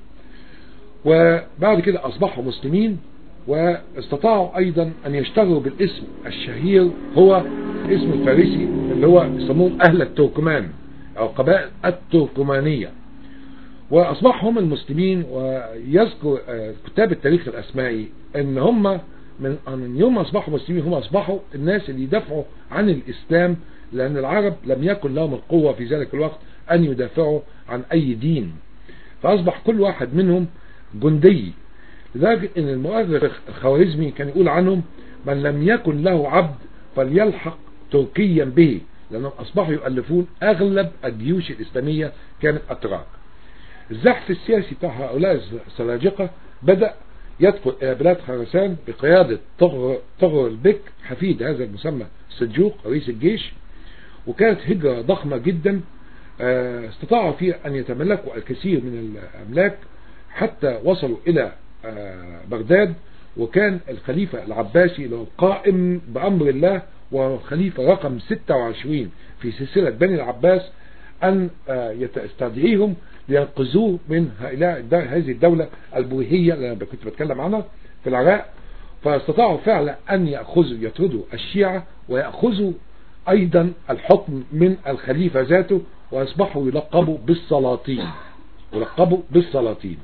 وبعد كده أصبحوا مسلمين واستطاعوا أيضا أن يشتغلوا بالاسم الشهير هو اسم الفارسي اللي هو يسموهم أهل التركمان أو قبائل التركمانية وأصبحوا هم المسلمين ويذكر كتاب التاريخ الأسمائي أن هم من من يوم أصبحوا مسلمين هم أصبحوا الناس اللي يدافعوا عن الإسلام لأن العرب لم يكن لهم القوة في ذلك الوقت أن يدافعوا عن أي دين فأصبح كل واحد منهم جندي لذلك أن المؤرخ الخوارزمي كان يقول عنهم من لم يكن له عبد فليلحق تركيا به لأنهم أصبحوا يؤلفون أغلب الجيوش الإسلامية كانت أتراك الزحف السياسي بتاع هؤلاء السلاجقة بدأ يدخل إلى بلاد خراسان بقيادة طغر, طغر البك حفيد هذا المسمى سلجوق رئيس الجيش وكانت هجرة ضخمة جدا استطاعوا فيها أن يتملكوا الكثير من الأملاك حتى وصلوا إلى بغداد وكان الخليفة العباسي اللي هو القائم بأمر الله وخليفة رقم 26 في سلسلة بني العباس أن يستدعيهم لينقذوه من هذه الدولة البويهية اللي أنا كنت بتكلم عنها في العراق فاستطاعوا فعلا أن يأخذوا يطردوا الشيعة ويأخذوا أيضا الحكم من الخليفة ذاته وأصبحوا يلقبوا بالسلاطين يلقبوا بالسلاطين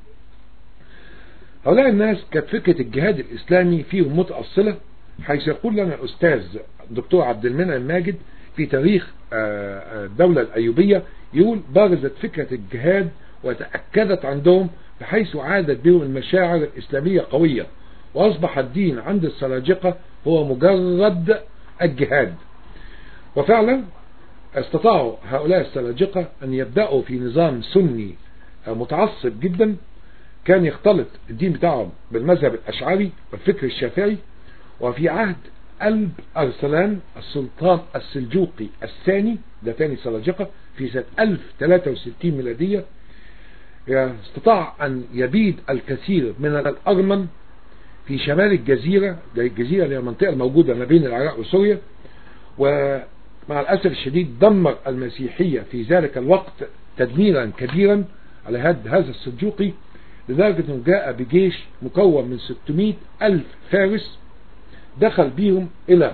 هؤلاء الناس كانت فكرة الجهاد الإسلامي فيهم متأصلة حيث يقول لنا الأستاذ الدكتور عبد المنعم ماجد في تاريخ الدولة الأيوبية يقول برزت فكرة الجهاد وتأكدت عندهم بحيث عادت بهم المشاعر الإسلامية قوية وأصبح الدين عند السلاجقة هو مجرد الجهاد وفعلا استطاعوا هؤلاء السلاجقة أن يبدأوا في نظام سني متعصب جدا كان يختلط الدين بتاعهم بالمذهب الأشعري والفكر الشافعي وفي عهد قلب أرسلان السلطان السلجوقي الثاني ده ثاني سلاجقة في سنة 1063 ميلادية استطاع أن يبيد الكثير من الأرمن في شمال الجزيرة ده الجزيرة اللي هي المنطقة الموجودة ما بين العراق وسوريا ومع الأسف الشديد دمر المسيحية في ذلك الوقت تدميرا كبيرا على هد هذا السلجوقي لدرجة أنه جاء بجيش مكون من 600 ألف فارس دخل بيهم إلى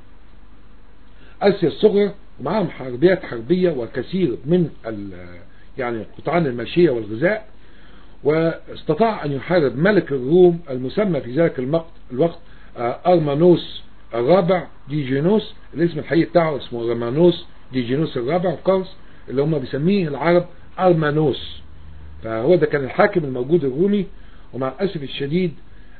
آسيا الصغرى ومعهم حربيات حربية وكثير من يعني قطعان الماشية والغذاء واستطاع أن يحارب ملك الروم المسمى في ذلك الوقت أرمانوس الرابع ديجينوس الاسم الحقيقي بتاعه اسمه رمانوس ديجينوس الرابع قوس اللي هم بيسميه العرب أرمانوس فهو ده كان الحاكم الموجود الرومي ومع الأسف الشديد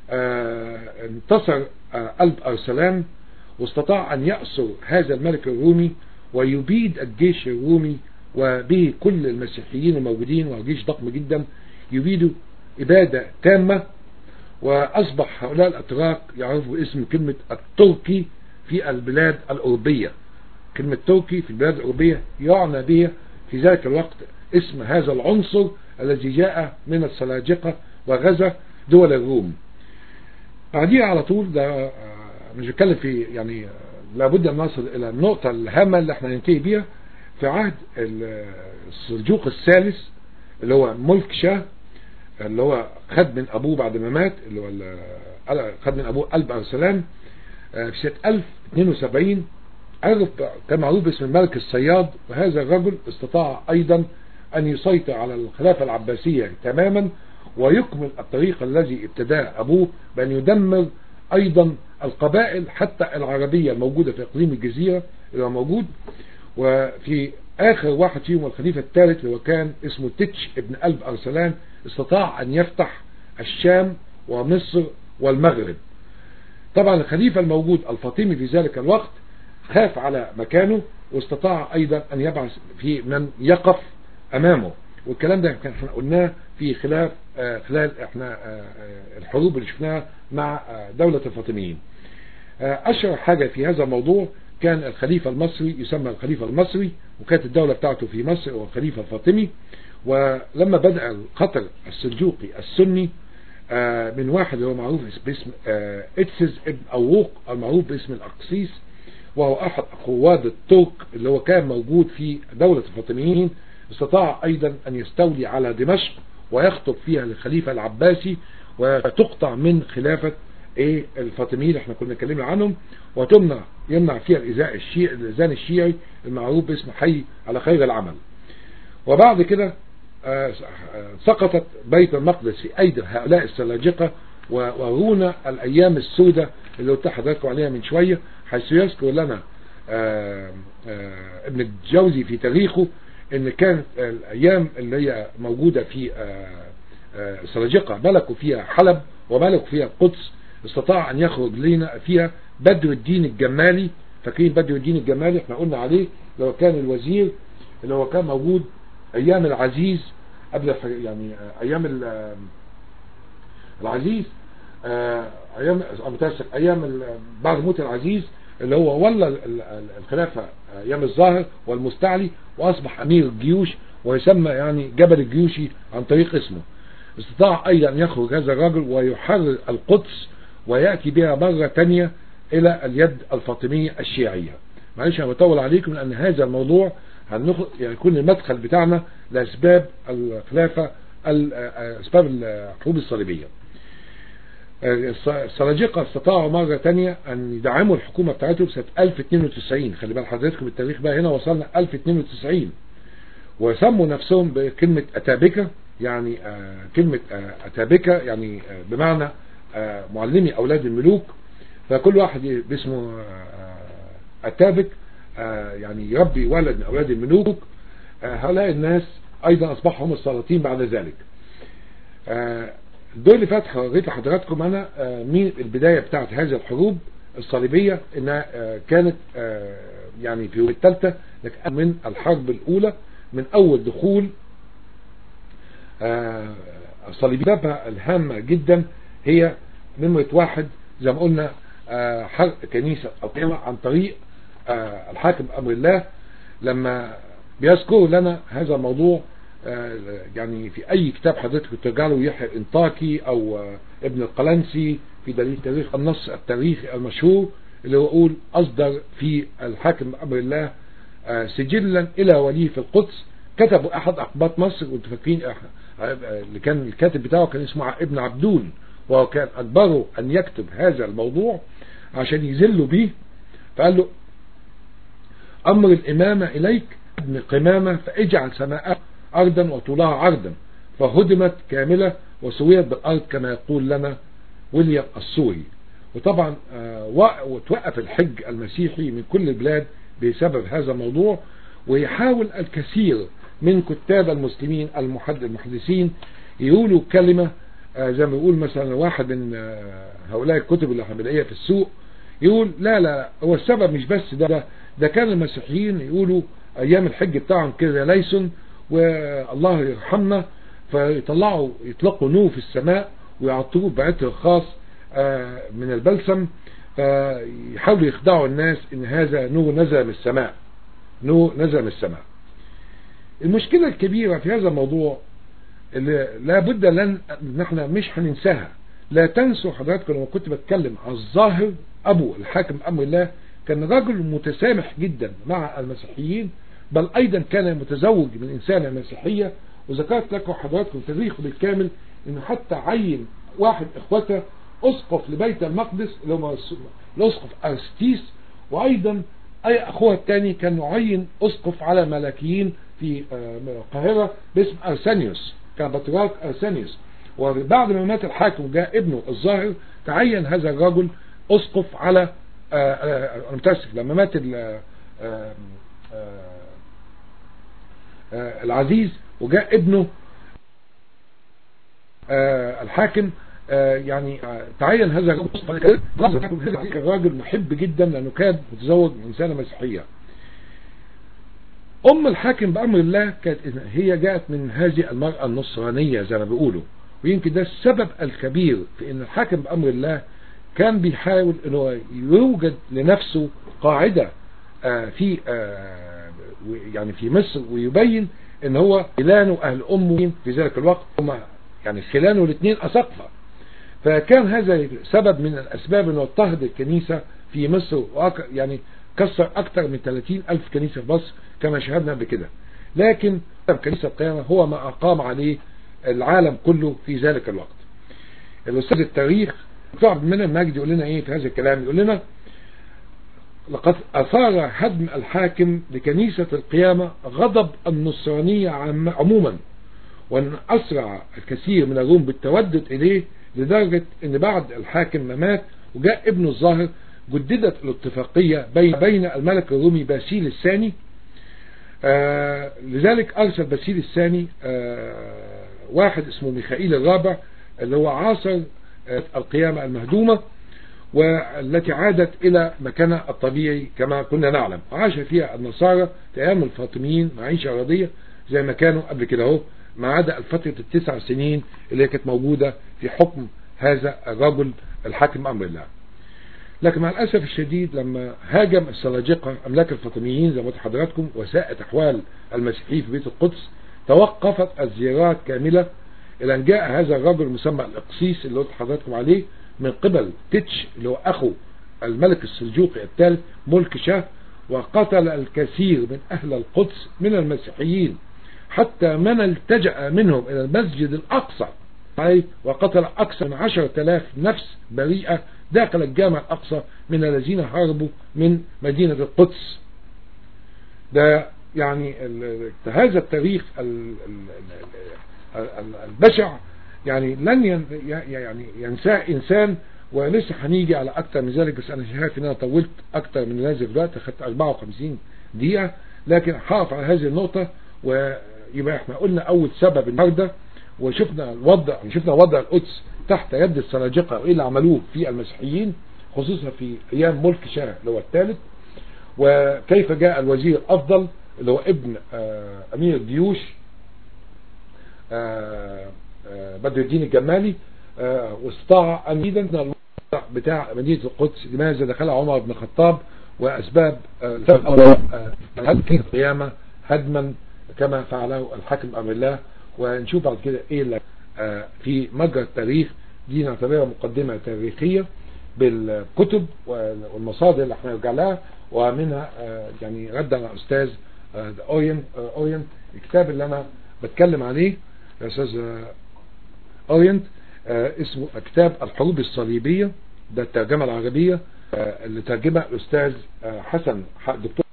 انتصر قلب أرسلان واستطاع أن يأسر هذا الملك الرومي ويبيد الجيش الرومي وبه كل المسيحيين الموجودين وجيش ضخم جدا يبيدوا إبادة تامة وأصبح هؤلاء الأتراك يعرفوا اسم كلمة التركي في البلاد الأوروبية كلمة تركي في البلاد الأوروبية يعنى بها في ذلك الوقت اسم هذا العنصر الذي جاء من السلاجقة وغزا دول الروم بعديها على طول ده مش بتكلم في يعني لابد ان نصل الى النقطة الهامة اللي احنا ننتهي بيها في عهد السلجوق الثالث اللي هو ملك شاه اللي هو خد من ابوه بعد ما مات اللي هو خد من ابوه قلب ارسلان في سنة 1072 عرف كان معروف باسم الملك الصياد وهذا الرجل استطاع ايضا ان يسيطر على الخلافة العباسية تماما ويكمل الطريق الذي ابتداه ابوه بان يدمر ايضا القبائل حتى العربية الموجودة في اقليم الجزيرة اللي هو موجود وفي اخر واحد فيهم الخليفة الثالث اللي هو كان اسمه تتش ابن قلب ارسلان استطاع ان يفتح الشام ومصر والمغرب طبعا الخليفة الموجود الفاطمي في ذلك الوقت خاف على مكانه واستطاع ايضا ان يبعث في من يقف امامه والكلام ده كان احنا قلناه في خلاف آه خلال احنا آه الحروب اللي شفناها مع آه دولة الفاطميين اشهر حاجة في هذا الموضوع كان الخليفة المصري يسمى الخليفة المصري وكانت الدولة بتاعته في مصر هو الخليفة الفاطمي ولما بدأ الخطر السلجوقي السني من واحد هو معروف باسم اتسز ابن اووق المعروف باسم الاقسيس وهو احد قواد الترك اللي هو كان موجود في دولة الفاطميين استطاع ايضا ان يستولي على دمشق ويخطب فيها للخليفة العباسي وتقطع من خلافة ايه الفاطميين اللي احنا كنا اتكلمنا عنهم وتمنع يمنع فيها الاذاء الشيعي الاذان الشيعي المعروف باسم حي على خير العمل وبعد كده سقطت بيت المقدس في ايدي هؤلاء السلاجقة ورونا الايام السوداء اللي قلت حضراتكم عليها من شوية حيث يذكر لنا آآ آآ ابن الجوزي في تاريخه ان كانت الايام اللي هي موجودة في السلاجقة ملكوا فيها حلب وملكوا فيها القدس استطاع ان يخرج لنا فيها بدر الدين الجمالي فاكرين بدر الدين الجمالي احنا قلنا عليه لو كان الوزير اللي هو كان موجود ايام العزيز قبل يعني ايام العزيز ايام متاسف ايام بعد موت العزيز اللي هو ولى الخلافة ايام الظاهر والمستعلي واصبح امير الجيوش ويسمى يعني جبل الجيوشي عن طريق اسمه استطاع ايضا ان يخرج هذا الرجل ويحرر القدس ويأتي بها مرة تانية الى اليد الفاطمية الشيعية معلش انا بطول عليكم لان هذا الموضوع هنخ... يعني يكون المدخل بتاعنا لاسباب الخلافة اسباب الحروب الصليبية السلاجقة استطاعوا مرة تانية ان يدعموا الحكومة بتاعتهم سنة 1092 خلي بال حضرتكم التاريخ بقى هنا وصلنا 1092 وسموا نفسهم بكلمة اتابكة يعني آه كلمة آه اتابكة يعني آه بمعنى معلمي اولاد الملوك فكل واحد باسمه اتابك يعني يربي ولد من اولاد الملوك هؤلاء الناس ايضا اصبحوا هم السلاطين بعد ذلك الدور اللي فات حريت لحضراتكم انا مين البداية بتاعت هذه الحروب الصليبية انها كانت يعني في الثالثة لكن من الحرب الاولى من اول دخول الصليبية الهامة جدا هي نمرة واحد زي ما قلنا آه، حرق كنيسة القيامة عن طريق آه، الحاكم بأمر الله لما بيذكروا لنا هذا الموضوع آه، يعني في أي كتاب حضرتك ترجع له يحيى الإنطاكي أو آه، ابن القلنسي في دليل تاريخ النص التاريخي المشهور اللي هو يقول أصدر في الحاكم بأمر الله آه، سجلا إلى ولي في القدس كتبوا أحد أقباط مصر وانتوا فاكرين آه، آه، اللي كان الكاتب بتاعه كان اسمه ابن عبدون وهو كان أجبره أن يكتب هذا الموضوع عشان يذلوا به فقال له أمر الإمامة إليك ابن قمامة فاجعل سماء أرضا وطولها عرضا فهدمت كاملة وسويت بالأرض كما يقول لنا ويليام السوري وطبعا آه، وق- وتوقف الحج المسيحي من كل البلاد بسبب هذا الموضوع ويحاول الكثير من كتاب المسلمين المحد المحدثين يقولوا كلمة آه، زي ما يقول مثلا واحد من آه، هؤلاء الكتب اللي احنا بنلاقيها في السوق يقول لا لا هو السبب مش بس ده ده, ده كان المسيحيين يقولوا ايام الحج بتاعهم كده ليسن والله يرحمنا فيطلعوا يطلقوا نور في السماء ويعطوه بعطر خاص آه، من البلسم فيحاولوا يخدعوا الناس ان هذا نور نزل من السماء نور نزل من السماء المشكلة الكبيرة في هذا الموضوع اللي لابد لن ان احنا مش هننساها لا تنسوا حضراتكم لما كنت بتكلم عن الظاهر ابو الحاكم امر الله كان رجل متسامح جدا مع المسيحيين بل ايضا كان متزوج من انسانه مسيحيه وذكرت لكم حضراتكم تاريخه بالكامل انه حتى عين واحد اخوته اسقف لبيت المقدس اللي هو الاسقف ارستيس وايضا اي اخوه الثاني كان يعين اسقف على ملاكيين في آه، القاهره باسم ارسانيوس كان بطريرك ارسانيوس وبعد ما مات الحاكم جاء ابنه الظاهر تعين هذا الرجل اسقف على آه، آه، انا متاسف لما مات ال- آه، آه، آه، العزيز وجاء ابنه آه، الحاكم آه، يعني آه، تعين هذا الرجل كان راجل محب جدا لانه كان متزوج من انسانه مسيحيه ام الحاكم بامر الله كانت هي جاءت من هذه المراه النصرانيه زي ما بيقولوا ويمكن ده السبب الكبير في ان الحاكم بامر الله كان بيحاول انه يوجد لنفسه قاعده آه، في آه، و- يعني في مصر ويبين ان هو خلانه اهل امه في ذلك الوقت هم يعني خلانه الاثنين اساقفه فكان هذا سبب من الاسباب انه اضطهد الكنيسه في مصر وأك- يعني كسر اكثر من 30 الف كنيسه في مصر كما شاهدنا قبل كده لكن كنيسه القيامه هو ما اقام عليه العالم كله في ذلك الوقت الاستاذ التاريخ دكتور عبد المنعم ماجد يقول لنا ايه في هذا الكلام يقول لنا لقد أثار هدم الحاكم لكنيسة القيامة غضب النصرانية عم- عموما وأن أسرع الكثير من الروم بالتودد إليه لدرجة أن بعد الحاكم ما مات وجاء ابنه الظاهر جددت الاتفاقية بين بين الملك الرومي باسيل الثاني آه لذلك أرسل باسيل الثاني آه واحد اسمه ميخائيل الرابع اللي هو عاصر آه القيامة المهدومة والتي عادت إلى مكانها الطبيعي كما كنا نعلم عاش فيها النصارى في أيام الفاطميين معيشة راضية زي ما كانوا قبل كده اهو ما عدا الفترة التسع سنين اللي كانت موجودة في حكم هذا الرجل الحاكم أمر الله لكن مع الأسف الشديد لما هاجم السلاجقة أملاك الفاطميين زي ما قلت لحضراتكم وساءت أحوال المسيحيين في بيت القدس توقفت الزيارات كاملة إلى أن جاء هذا الرجل المسمى الإقسيس اللي قلت لحضراتكم عليه من قبل تتش اللي هو أخو الملك السلجوقي الثالث ملك شاه وقتل الكثير من أهل القدس من المسيحيين حتى من التجأ منهم إلى المسجد الأقصى أي وقتل أكثر من عشرة آلاف نفس بريئة داخل الجامع الأقصى من الذين هربوا من مدينة القدس ده يعني ال- هذا التاريخ ال- ال- ال- ال- البشع يعني لن ين- يعني ينساه إنسان ولسه هنيجي على أكتر من ذلك بس أنا شايف إن أنا طولت أكتر من هذا الوقت أخذت 54 دقيقة لكن هقف على هذه النقطة ويبقى احنا قلنا أول سبب النهارده وشفنا الوضع شفنا وضع القدس تحت يد السلاجقة وايه اللي عملوه في المسيحيين خصوصا في ايام ملك شاه اللي هو الثالث وكيف جاء الوزير الافضل اللي هو ابن آه، امير الجيوش آه، آه، بدر الدين الجمالي آه، واستطاع ان يدن الوضع بتاع مدينة القدس لماذا دخلها عمر بن الخطاب وأسباب آه، السبب الأول آه، هل كانت القيامة هدما كما فعله الحاكم أمر الله ونشوف بعد كده إيه اللي آه، في مجرى التاريخ دي نعتبرها مقدمة تاريخية بالكتب والمصادر اللي احنا نرجع لها ومنها آه، يعني رد على أستاذ آه، أوين آه، أوين الكتاب اللي أنا بتكلم عليه يا أستاذ آه، أورينت آه، اسمه كتاب الحروب الصليبية ده الترجمة العربية آه، اللي ترجمها الأستاذ آه، حسن ح- دكتور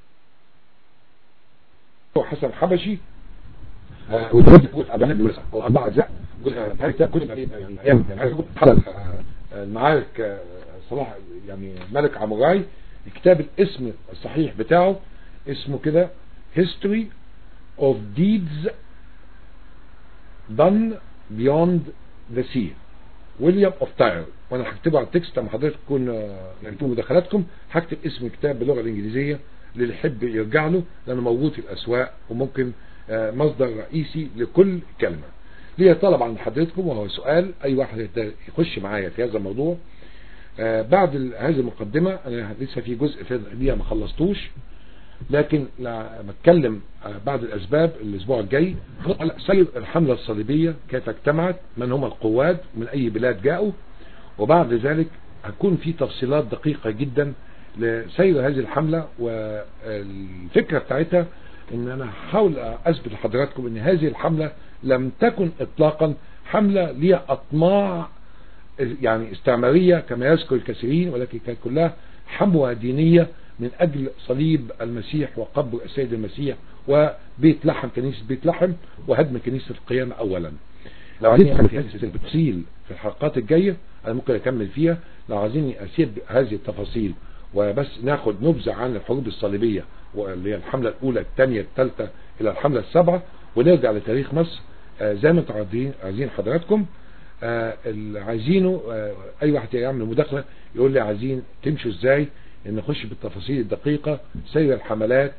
حسن حبشي آه، ودرجة جزء أبناء الوسع أو أربع أجزاء جزء هذا كتاب كتب يعني أيام يعني هذا حصل آه، المعارك آه، صلاح يعني ملك عموراي الكتاب الاسم الصحيح بتاعه اسمه كده History of Deeds Done Beyond the Sea ويليام اوف تاير وانا هكتبه على التكست لما حضرتك تكون آه، يعني تكون مداخلاتكم هكتب اسم الكتاب باللغه الانجليزيه اللي يحب يرجع له لانه موجود في الاسواق وممكن آه، مصدر رئيسي لكل كلمه ليه طلب عند حضرتكم وهو سؤال اي واحد يقدر يخش معايا في هذا الموضوع آه، بعد ال- هذه المقدمه انا لسه في جزء في القضيه ما خلصتوش لكن لا- بتكلم آه، بعد الأسباب الأسبوع الجاي على سير الحملة الصليبية كيف اجتمعت من هم القواد من أي بلاد جاءوا وبعد ذلك هتكون في تفصيلات دقيقة جدا لسير هذه الحملة والفكرة بتاعتها ان انا هحاول اثبت لحضراتكم ان هذه الحملة لم تكن اطلاقا حملة ليها اطماع يعني استعمارية كما يذكر الكثيرين ولكن كانت كلها حموة دينية من أجل صليب المسيح وقبر السيد المسيح وبيت لحم كنيسة بيت لحم وهدم كنيسة القيامة أولا لو عايزين نعمل في هذه السلسلة بالتفصيل في الحلقات الجاية أنا ممكن أكمل فيها لو عايزين أسيب هذه التفاصيل وبس ناخد نبذة عن الحروب الصليبية واللي هي الحملة الأولى الثانية الثالثة إلى الحملة السابعة ونرجع لتاريخ مصر آه، زي ما انتم عايزين عايزين حضراتكم آه، اللي عايزينه آه، اي واحد يعمل مداخله يقول لي عايزين تمشوا ازاي ان نخش بالتفاصيل الدقيقه سير الحملات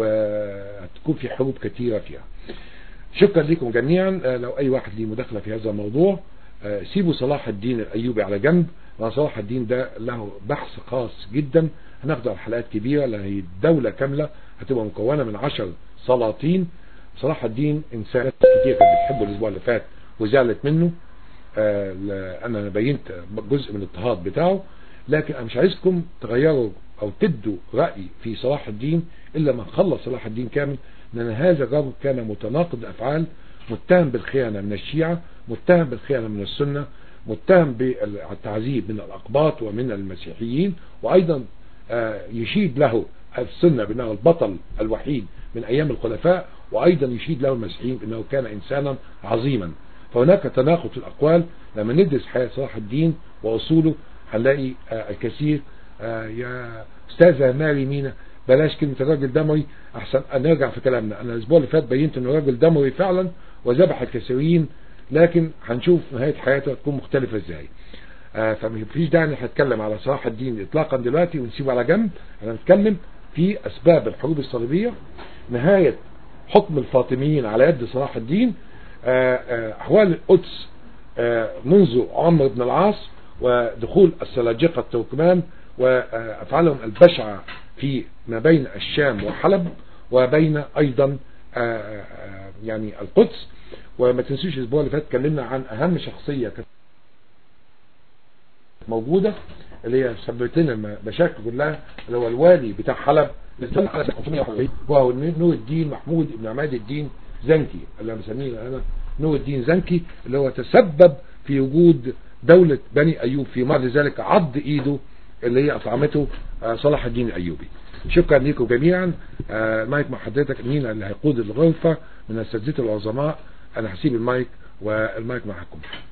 وهتكون في حروب كثيره فيها شكرا لكم جميعا آه، لو اي واحد ليه مداخله في هذا الموضوع آه، سيبوا صلاح الدين الايوبي على جنب لان صلاح الدين ده له بحث خاص جدا هناخده على حلقات كبيره لان هي دوله كامله هتبقى مكونه من عشر سلاطين صلاح الدين انسان كتير كانت بتحبه الاسبوع اللي فات وزعلت منه آه، لا- انا بينت جزء من الاضطهاد بتاعه لكن انا مش عايزكم تغيروا او تدوا رأي في صلاح الدين الا ما خلص صلاح الدين كامل لان هذا الرجل كان متناقض افعال متهم بالخيانة من الشيعة متهم بالخيانة من السنة متهم بالتعذيب من الاقباط ومن المسيحيين وايضا آه، يشيد له السنة بانه البطل الوحيد من ايام الخلفاء وايضا يشيد له المسيحيين بانه كان انسانا عظيما فهناك تناقض في الأقوال لما ندرس حياة صلاح الدين وأصوله هنلاقي آه، الكثير آه، يا أستاذة ماري مينا بلاش كلمة الراجل دموي أحسن نرجع في كلامنا أنا الأسبوع اللي فات بينت إنه راجل دموي فعلا وذبح الكثيرين لكن هنشوف نهاية حياته هتكون مختلفة إزاي آه، فمفيش داعي ان احنا نتكلم على صلاح الدين اطلاقا دلوقتي ونسيبه على جنب انا نتكلم في اسباب الحروب الصليبيه نهايه حكم الفاطميين على يد صلاح الدين آه، آه، احوال القدس آه، منذ عمرو بن العاص ودخول السلاجقه التركمان وافعالهم البشعه في ما بين الشام وحلب وبين ايضا آه، آه، يعني القدس وما تنسوش الاسبوع اللي فات اتكلمنا عن اهم شخصيه كانت موجودة اللي هي سببت لنا المشاكل كلها اللي هو الوالي بتاع حلب اللي استنى على سنة 550 وهو نور الدين محمود بن عماد الدين زنكي اللي أنا بسميه انا نور الدين زنكي اللي هو تسبب في وجود دولة بني ايوب في بعد ذلك عض ايده اللي هي اطعمته آه، صلاح الدين الايوبي شكرا لكم جميعا آه، المايك مع حضرتك مين اللي هيقود الغرفة من اساتذه العظماء انا هسيب المايك والمايك معكم